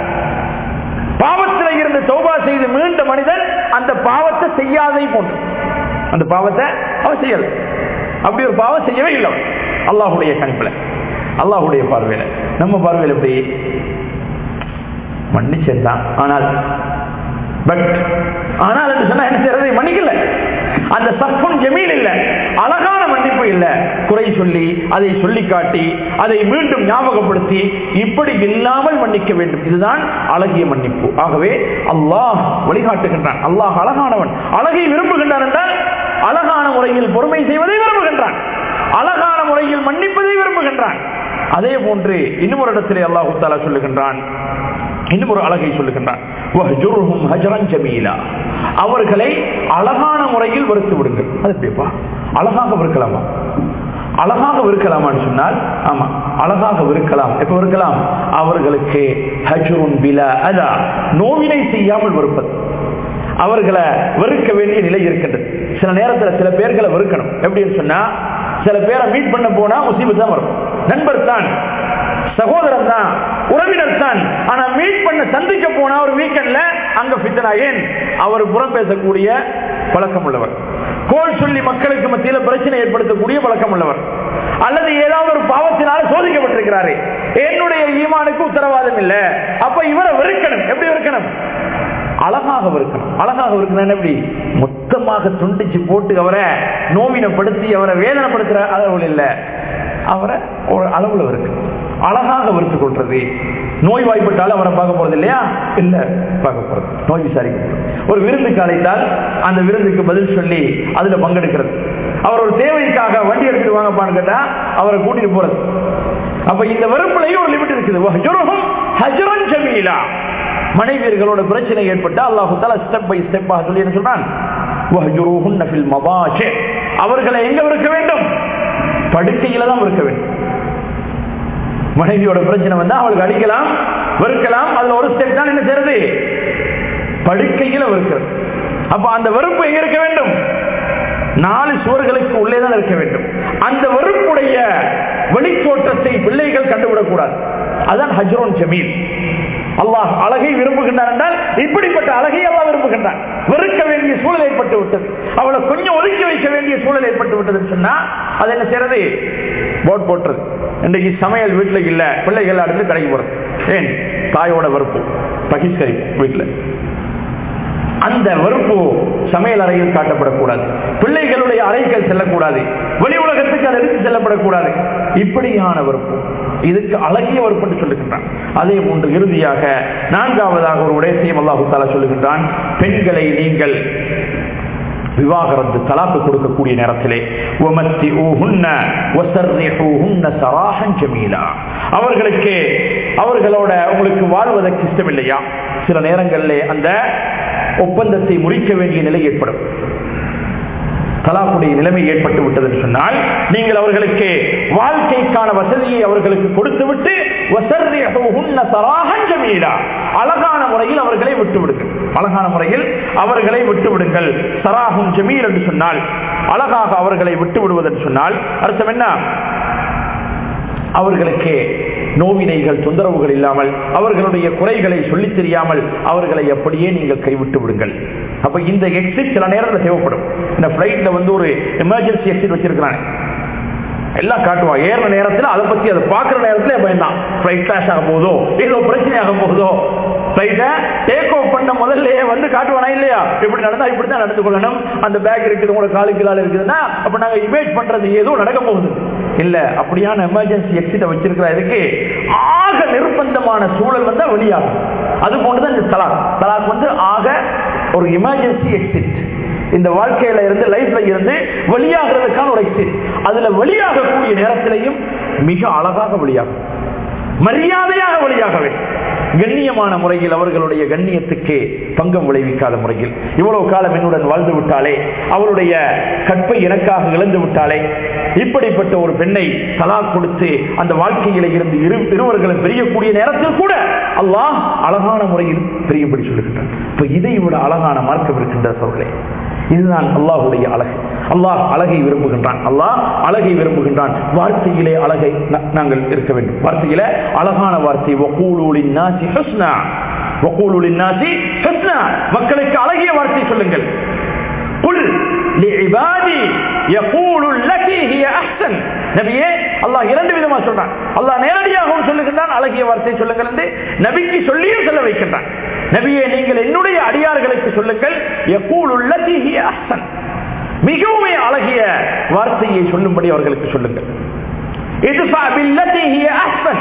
பாவத்தில் இருந்து தௌபா செய்து மீண்ட மனிதன் அந்த பாவத்தை செய்யாதே போன்று அந்த பாவத்தை அவன் செய்யல அப்படி ஒரு பாவம் செய்யவே இல்லை அவன். அல்லாஹுடைய கணிப்புல அல்லாஹுடைய பார்வையில நம்ம பார்வையில எப்படி மன்னிச்சிருந்தான் ஆனால் பட் ஆனால் என்று சொன்னா என்ன செய்யறது மன்னிக்கல அந்த சஃபம் ஜமீல் இல்ல அழகான மன்னிப்பு இல்ல குறை சொல்லி அதை சொல்லி காட்டி அதை மீண்டும் ஞாபகப்படுத்தி இப்படி இல்லாமல் மன்னிக்க வேண்டும் இதுதான் அழகிய மன்னிப்பு ஆகவே அல்லாஹ் வழிகாட்டுகின்றான் அல்லாஹ் அழகானவன் அழகை விரும்புகின்றான் என்றால் அழகான முறையில் பொறுமை செய்வதை விரும்புகின்றான் அழகான முறையில் மன்னிப்பதை விரும்புகின்றான் அதே போன்று இன்னும் ஒரு இடத்திலே அல்லாஹு தாலா சொல்லுகின்றான் இன்னும் ஒரு அழகை சொல்லுகின்றான் "வஹ்ஜுர்ஹும் ஹஜ்ரன் ஜமீலா." அவர்களை அழகான முறையில் வெறுத்து விடுங்கள் அது எப்படிப்பா அழகாக வெறுக்கலாமா அழகாக வெறுக்கலாமான்னு சொன்னால் ஆமா அழகாக வெறுக்கலாம் எப்ப வெறுக்கலாம் அவர்களுக்கு ஹஜ்ருன் பிலா அதா நோவினை செய்யாமல் வெறுப்பது அவர்களை வெறுக்க வேண்டிய நிலை இருக்கின்றது சில நேரத்தில் சில பேர்களை வெறுக்கணும் எப்படின்னு சொன்னா சில பேரை மீட் பண்ண போனா முசீபத் தான் வரும் நண்பர் தான் சகோதரன் தான் உறவினர் தான் ஆனா மீட் பண்ண சந்திக்க போனா ஒரு வீக்கெண்ட்ல அங்க பித்தனா ஏன் அவர் புறம் பேசக்கூடிய பழக்கம் உள்ளவர் கோல் சொல்லி மக்களுக்கு மத்தியில பிரச்சனை ஏற்படுத்தக்கூடிய பழக்கம் உள்ளவர் அல்லது ஏதாவது ஒரு பாவத்தினால சோதிக்கப்பட்டிருக்கிறாரு என்னுடைய ஈமானுக்கு உத்தரவாதம் இல்ல அப்ப இவரை வெறுக்கணும் எப்படி வெறுக்கணும் அழகாக இருக்கணும் அழகாக இருக்கணும் எப்படி மொத்தமாக துண்டிச்சு போட்டு அவரை நோவினப்படுத்தி அவரை வேதனைப்படுத்துற அளவில் இல்ல அவரை ஒரு அளவுல இருக்கு அழகாக வெறுத்து கொள்றது நோய் வாய்ப்பட்டாலும் அவரை பார்க்க போறது இல்லையா இல்ல பார்க்க போறது நோய் விசாரிக்க போறது. ஒரு விருந்துக்கு அழைத்தால் அந்த விருந்துக்கு பதில் சொல்லி அதுல பங்கெடுக்கிறது அவர் ஒரு தேவைக்காக வண்டி எடுத்துட்டு வாங்கப்பான்னு கேட்டா அவரை கூட்டிட்டு போறது அப்ப இந்த வெறுப்புலையும் ஒரு லிமிட் இருக்குது வஹ்ஜுருஹும் ஹஜ்ரன் ஜமீலா மனைவியர்களோட பிரச்சனை ஏற்பட்டா அல்லாஹு தாலா ஸ்டெப் பை ஸ்டெப்பாக சொல்லி என்ன சொல்றான் வஹ்ஜுருஹுன்ன ஃபில் மபாஜி அவர்களை எங்க இருக்க வேண்டும் படுக்கையில தான் இருக்க வேண்டும் மனைவியோட பிரச்சனை வந்தா அவளுக்கு அடிக்கலாம் வெறுக்கலாம் அதுல ஒரு ஸ்டெப் தான் என்ன செய்யறது படுக்கையில வெறுக்கிறது அப்ப அந்த வெறுப்பு எங்க இருக்க வேண்டும் நாலு சுவர்களுக்கு உள்ளே தான் இருக்க வேண்டும் அந்த வெறுப்புடைய வெளித்தோற்றத்தை பிள்ளைகள் கண்டுவிடக்கூடாது அதான் ஹஜ்ரோன் ஜமீல் அல்லாஹ் அழகை விரும்புகின்றான் என்றால் இப்படிப்பட்ட அழகை அல்லாஹ் விரும்புகின்றான் வெறுக்க வேண்டிய சூழல் ஏற்பட்டு விட்டது அவளை கொஞ்சம் ஒதுக்கி வைக்க வேண்டிய சூழல் ஏற்பட்டு விட்டதுன்னு சொன்னா அது என்ன செய்யறது போட் போட்டுறது இன்றைக்கு சமையல் வீட்டுல இல்ல பிள்ளைகள் அடுத்து கடைக்கு போறது ஏன் தாயோட வெறுப்பு பகிஷ்கரி வீட்டுல அந்த வெறுப்பு சமையல் அறையில் காட்டப்படக்கூடாது பிள்ளைகளுடைய அறைகள் செல்லக்கூடாது வெளி உலகத்துக்கு அது எடுத்து செல்லப்படக்கூடாது இப்படியான வெறுப்பு இதுக்கு அழகிய வெறுப்பு என்று சொல்லுகின்றான் அதே போன்று இறுதியாக நான்காவதாக ஒரு உடையத்தையும் அல்லாஹு தாலா சொல்லுகின்றான் பெண்களை நீங்கள் விவாகரத்து தலாக்கு கொடுக்கக்கூடிய நேரத்திலே وَمَتِّعُوهُنَّ وَسَرِّحُوهُنَّ سَرَاحًا جَمِيلًا. அவர்களுக்கு அவர்களோட உங்களுக்கு வாழ்வதற்கு இஷ்டமில்லையா சில நேரங்களிலே அந்த ஒப்பந்தத்தை முறிக்க வேண்டிய நிலை ஏற்படும் தலாக்குடைய நிலைமை ஏற்பட்டு விட்டது என்று சொன்னால் நீங்கள் அவர்களுக்கு வாழ்க்கைக்கான வசதியை அவர்களுக்கு கொடுத்துவிட்டு وَسَرِّحُوهُنَّ سَرَاحًا جَمِيلًا. அழகான முறையில் அவர்களை விட்டு விடுங்கள் அழகான முறையில் அவர்களை விட்டு விடுங்கள் சராகும் ஜமீல் என்று சொன்னால் அழகாக அவர்களை விட்டு விடுவது என்று சொன்னால் அர்த்தம் என்ன அவர்களுக்கு நோவினைகள் தொந்தரவுகள் இல்லாமல் அவர்களுடைய குறைகளை சொல்லித் தெரியாமல் அவர்களை அப்படியே நீங்கள் கைவிட்டு விடுங்கள் அப்ப இந்த எக்ஸிட் சில நேரத்தில் தேவைப்படும் இந்த பிளைட்ல வந்து ஒரு எமர்ஜென்சி எக்ஸிட் வச்சிருக்கிறாங்க எல்லாம் காட்டுவான் ஏறின நேரத்தில் அதை பத்தி அதை பார்க்கிற நேரத்தில் பயந்தான் பிளைட் கிளாஷ் ஆக போதோ ஏதோ பிரச்சனை ஆக போதோ பிளைட்டை டேக் ஆஃப் பண்ண முதல்லயே வந்து காட்டுவானா இல்லையா இப்படி நடந்தா இப்படி தான் நடந்து கொள்ளணும் அந்த பேக் இருக்குது உங்களோட காலுக்கு கீழால இருக்குதுன்னா அப்ப நாங்க இமேஜ் பண்றது ஏதோ நடக்க போகுது இல்ல அப்படியான எமர்ஜென்சி எக்ஸிட்ட வச்சிருக்கிற இதுக்கு ஆக நிர்பந்தமான சூழல் வந்தா வெளியாகும் அது போன்றுதான் இந்த தலாக் தலாக் வந்து ஆக ஒரு எமர்ஜென்சி எக்ஸிட் இந்த வாழ்க்கையில இருந்து லைஃப்ல இருந்து வெளியாகிறதுக்கான ஒரு எக்ஸிட் அதுல வெளியாகக்கூடிய நேரத்திலையும் மிக அழகாக வெளியாகும் மரியாதையாக வெளியாகவே கண்ணியமான முறையில் அவர்களுடைய கண்ணியத்துக்கு பங்கம் விளைவிக்காத முறையில் இவ்வளவு காலம் என்னுடன் வாழ்ந்து விட்டாலே அவருடைய கற்பை எனக்காக இழந்து விட்டாலே இப்படிப்பட்ட ஒரு பெண்ணை தலாக் கொடுத்து அந்த வாழ்க்கையில இருந்து இரு இருவர்களும் பிரியக்கூடிய நேரத்தில் கூட அல்லாஹ் அழகான முறையில் பிரியும்படி சொல்லுகின்றான் இப்ப இதை விட அழகான மார்க்கம் இருக்கின்ற சோழர்களே இதுதான் அல்லாஹுடைய அழகு அல்லாஹ் அழகை விரும்புகின்றான் அல்லாஹ் அழகை விரும்புகின்றான் வார்த்தையிலே அழகை நா- நாங்கள் இருக்க வேண்டும் வார்த்தையில அழகான வார்த்தை வக்கூலூலின் நாசி ஹுஸ்னா வக்கூலூலின் நாசி ஹுஸ்னா மக்களுக்கு அழகிய வார்த்தை சொல்லுங்கள் குல் لعبادي يقول التي هي احسن நபியே அல்லாஹ் இரண்டு விதமா சொல்றான் அல்லாஹ் நேரடியாகவும் சொல்லுகின்றான் அழகிய வார்த்தை சொல்லுங்கள் என்று நபிக்கு சொல்லியும் சொல்ல வைக்கின்றான் நபியே நீங்கள் என்னுடைய அடியார்களுக்கு சொல்லுங்கள் يقول التي هي احسن மிகவும் அழகிய வார்த்தையை சொல்லும்படி அவர்களுக்கு சொல்லுங்கள் ادفع بالتي هي احسن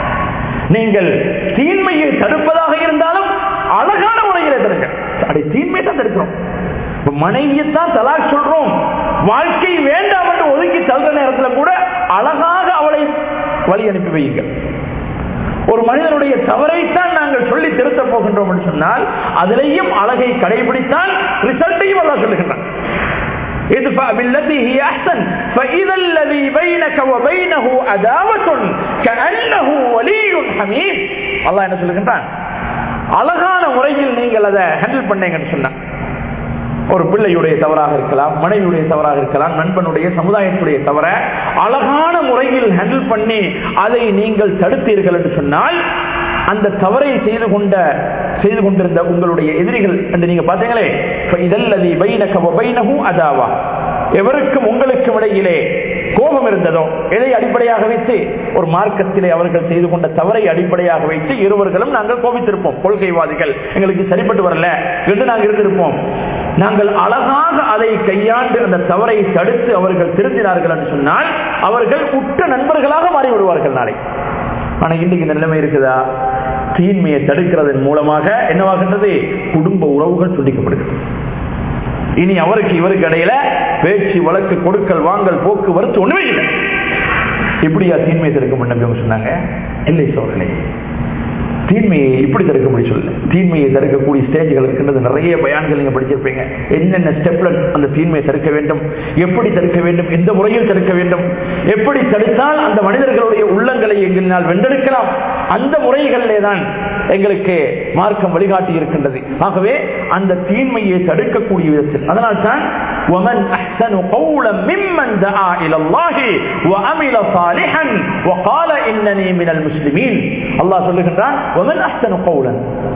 நீங்கள் தீன்மையை தடுப்பதாக இருந்தாலும் அழகான முறையில் தருங்கள் அப்படி தீன்மை தான் தடுக்கிறோம் இப்ப மனைவியைத்தான் தலாக் சொல்றோம் வாழ்க்கை வேண்டாம் என்று ஒதுக்கி தள்ளுற நேரத்தில் கூட அழகாக அவளை வழி அனுப்பி வையுங்கள் ஒரு மனிதனுடைய தவறைத்தான் நாங்கள் சொல்லி திருத்த போகின்றோம் என்று சொன்னால் அதிலேயும் அழகை கடைபிடித்தால் ரிசல்ட்டையும் அல்லா சொல்லுகின்றான் ادفع بالتي هي احسن فاذا الذي بينك وبينه عداوه كانه ولي حميم அல்லாஹ் என்ன சொல்லுகின்றான் அழகான முறையில் நீங்கள் அதை ஹேண்டில் பண்ணீங்கன்னு சொன்னா ஒரு பிள்ளையுடைய தவறாக இருக்கலாம் மனைவியுடைய தவறாக இருக்கலாம் நண்பனுடைய சமுதாயத்துடைய தவற அழகான முறையில் ஹேண்டில் பண்ணி அதை நீங்கள் தடுத்தீர்கள் என்று சொன்னால் அந்த தவறை செய்து கொண்ட செய்து கொண்டிருந்த உங்களுடைய எதிரிகள் என்று நீங்க பார்த்தீங்களே இதல்லதி பைனக பைனஹு அதாவா எவருக்கும் உங்களுக்கும் இடையிலே கோபம் இருந்ததோ எதை அடிப்படையாக வைத்து ஒரு மார்க்கத்திலே அவர்கள் செய்து கொண்ட தவறை அடிப்படையாக வைத்து இருவர்களும் நாங்கள் கோபித்திருப்போம் கொள்கைவாதிகள் எங்களுக்கு சரிப்பட்டு வரல என்று நாங்கள் இருந்திருப்போம் நாங்கள் அழகாக அதை கையாண்டு அந்த தவறை தடுத்து அவர்கள் திருத்தினார்கள் என்று சொன்னால் அவர்கள் உற்ற நண்பர்களாக மாறிவிடுவார்கள் நாளை ஆனா இன்னைக்கு இந்த நிலைமை இருக்குதா தீன்மையை தடுக்கிறதன் மூலமாக என்னவாகின்றது குடும்ப உறவுகள் துண்டிக்கப்படுகிறது இனி அவருக்கு இவருக்கு இடையில பேச்சு வழக்கு கொடுக்கல் வாங்கல் போக்குவரத்து ஒண்ணுமே இல்லை இப்படியா தீன்மையை தடுக்க முடியும் சொன்னாங்க இல்லை சோழனை தீன்மையை இப்படி தடுக்க முடியும் சொல்லல தீன்மையை தடுக்கக்கூடிய ஸ்டேஜ்கள் இருக்கின்றது நிறைய பயான்கள் நீங்க படிச்சிருப்பீங்க என்னென்ன ஸ்டெப்ல அந்த தீன்மையை தடுக்க வேண்டும் எப்படி தடுக்க வேண்டும் எந்த முறையில் தடுக்க வேண்டும் எப்படி தடுத்தால் அந்த மனிதர்களுடைய உள்ளங்களை எங்களினால் வென்றெடுக்கலாம் அந்த முறைகளிலே தான் எங்களுக்கு மார்க்கம் வழிகாட்டி இருக்கின்றது ஆகவே அந்த தீன்மையை தடுக்கக்கூடிய விதத்தில் அதனால் தான் ومن أحسن قولا ممن دعا إلى الله وعمل صالحا وقال إنني من المسلمين الله சொல்லுகின்றான் ومن أحسن قولا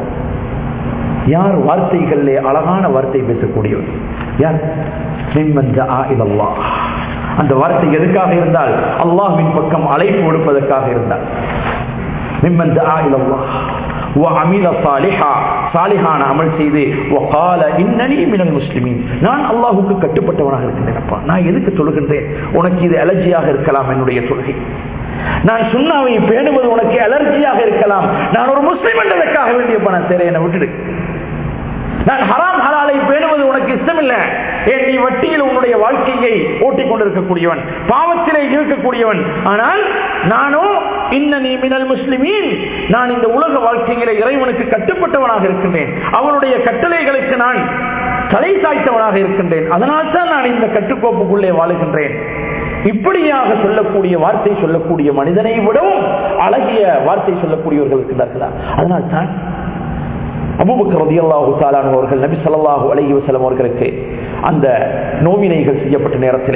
யார் வார்த்தைகளிலே அழகான வார்த்தை பேசக்கூடியவர் யார் மிம்மன் தஆ இலா அல்லாஹ் அந்த வார்த்தை எதுக்காக இருந்தால் அல்லாஹ்வின் பக்கம் அழைப்பு விடுப்பதற்காக இருந்தால் மிம்மன் தஆ இலா அல்லாஹ் وعمل صالحا சாலிஹான அமல் செய்து وقال انني من المسلمين நான் அல்லாஹ்வுக்கு கட்டுப்பட்டவனாக இருக்கின்றேன்ப்பா நான் எதுக்கு சொல்லுகின்றேன் உனக்கு இது அலர்ஜியாக இருக்கலாம் என்னுடைய தொழுகை நான் சுண்ணாவை பேணுவது உனக்கு அலர்ஜியாக இருக்கலாம் நான் ஒரு முஸ்லிம் என்றதற்காக வேண்டியப்பா நான் சரி என்னை விட்டுடு நான் ஹராம் ஹலாலை பேணுவது உனக்கு இஷ்டமில்லை ஏன் நீ வட்டியில் உன்னுடைய வாழ்க்கையை ஓட்டிக் கொண்டிருக்கக்கூடியவன் பாவத்திலே இருக்கக்கூடியவன் ஆனால் நானோ இன்ன நீ மினல் முஸ்லிமீன் நான் இந்த உலக வாழ்க்கையிலே இறைவனுக்கு கட்டுப்பட்டவனாக இருக்கின்றேன் அவனுடைய கட்டளைகளுக்கு நான் தலை சாய்த்தவனாக இருக்கின்றேன் அதனால் தான் நான் இந்த கட்டுக்கோப்புக்குள்ளே வாழுகின்றேன் இப்படியாக சொல்லக்கூடிய வார்த்தை சொல்லக்கூடிய மனிதனை விடவும் அழகிய வார்த்தை சொல்லக்கூடியவர்கள் இருக்கிறார்களா அதனால் தான் அபுபக்கர் ரதியல்லாஹு தாலான் அவர்கள் நபி ஸல்லல்லாஹு அலைஹி வஸல்லம் அவர்களுக்கு அந்த நோவினைகள் செய்யப்பட்ட நேரத்திலே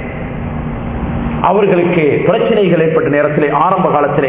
அவர்களுக்கு பிரச்சனைகள் ஏற்பட்ட நேரத்திலே ஆரம்ப காலத்திலே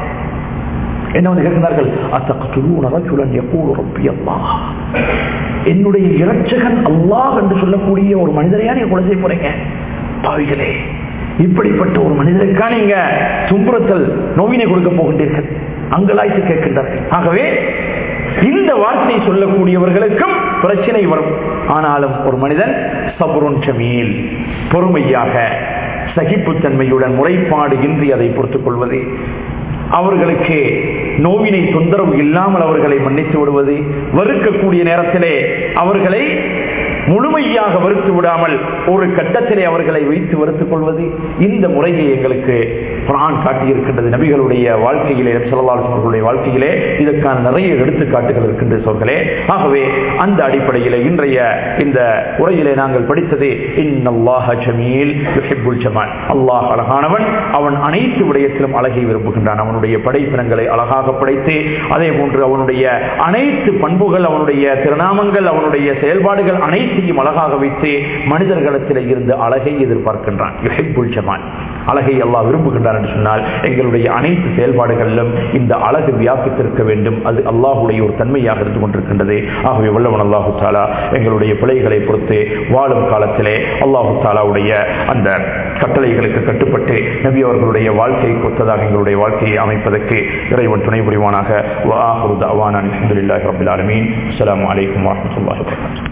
என்ன வந்து கேட்கிறார்கள் அத்தகத்துலூன ரஜுலன் யகூலு ரப்பி அல்லாஹ் என்னுடைய இரட்சகன் அல்லாஹ் என்று சொல்லக்கூடிய ஒரு மனிதரையா நீங்க கொலை செய்ய போறீங்க பாவிகளே இப்படிப்பட்ட ஒரு மனிதருக்கா நீங்க துன்புறுத்தல் நோவினை கொடுக்க போகின்றீர்கள் அங்கலாய்த்து கேட்கின்றார்கள் ஆகவே இந்த வார்த்தை சொல்லக்கூடியவர்களுக்கும் பிரச்சனை வரும் ஆனாலும் ஒரு மனிதன் சபுருன் ஜமீல் பொறுமையாக சகிப்புத்தன்மையுடன் முறைப்பாடு இன்றி அதை பொறுத்துக் கொள்வது அவர்களுக்கு நோவினை தொந்தரவு இல்லாமல் அவர்களை மன்னித்து விடுவது வெறுக்கக்கூடிய நேரத்திலே அவர்களை முழுமையாக வெறுத்து விடாமல் ஒரு கட்டத்திலே அவர்களை வைத்து வெறுத்துக் கொள்வது இந்த முறையை எங்களுக்கு குரான் காட்டியிருக்கின்றது நபிகளுடைய வாழ்க்கையிலே சொல்லலாளுடைய வாழ்க்கையிலே இதற்கான நிறைய எடுத்துக்காட்டுகள் இருக்கின்ற சொற்களே ஆகவே அந்த அடிப்படையிலே இன்றைய இந்த உரையிலே நாங்கள் படித்தது இன்னல்லாஹ ஜமீல் யுஹிப்புல் ஜமால் அல்லாஹ் அழகானவன் அவன் அனைத்து விடயத்திலும் அழகை விரும்புகின்றான் அவனுடைய படைப்பினங்களை அழகாக படைத்து அதே போன்று அவனுடைய அனைத்து பண்புகள் அவனுடைய திருநாமங்கள் அவனுடைய செயல்பாடுகள் அனைத்தையும் அழகாக வைத்து மனிதர்களிடத்தில் இருந்து அழகை எதிர்பார்க்கின்றான் யுஹிப்புல் ஜமால் அழகை அல்லாஹ் விரும்புகின்றான் என்று சொன்னால் எங்களுடைய அனைத்து செயல்பாடுகளிலும் இந்த அழகு வியாபித்திருக்க வேண்டும் அது அல்லாஹுடைய ஒரு தன்மையாக இருந்து கொண்டிருக்கின்றது ஆகவே வல்லவன் அல்லாஹு தாலா எங்களுடைய பிழைகளை பொறுத்து வாழும் காலத்திலே அல்லாஹு தாலாவுடைய அந்த கட்டளைகளுக்கு கட்டுப்பட்டு நபி அவர்களுடைய வாழ்க்கையை கொத்ததாக எங்களுடைய வாழ்க்கையை அமைப்பதற்கு இறைவன் துணை புரிவானாக அஸ்லாம் வலைக்கம் வரமத்துல்லாஹி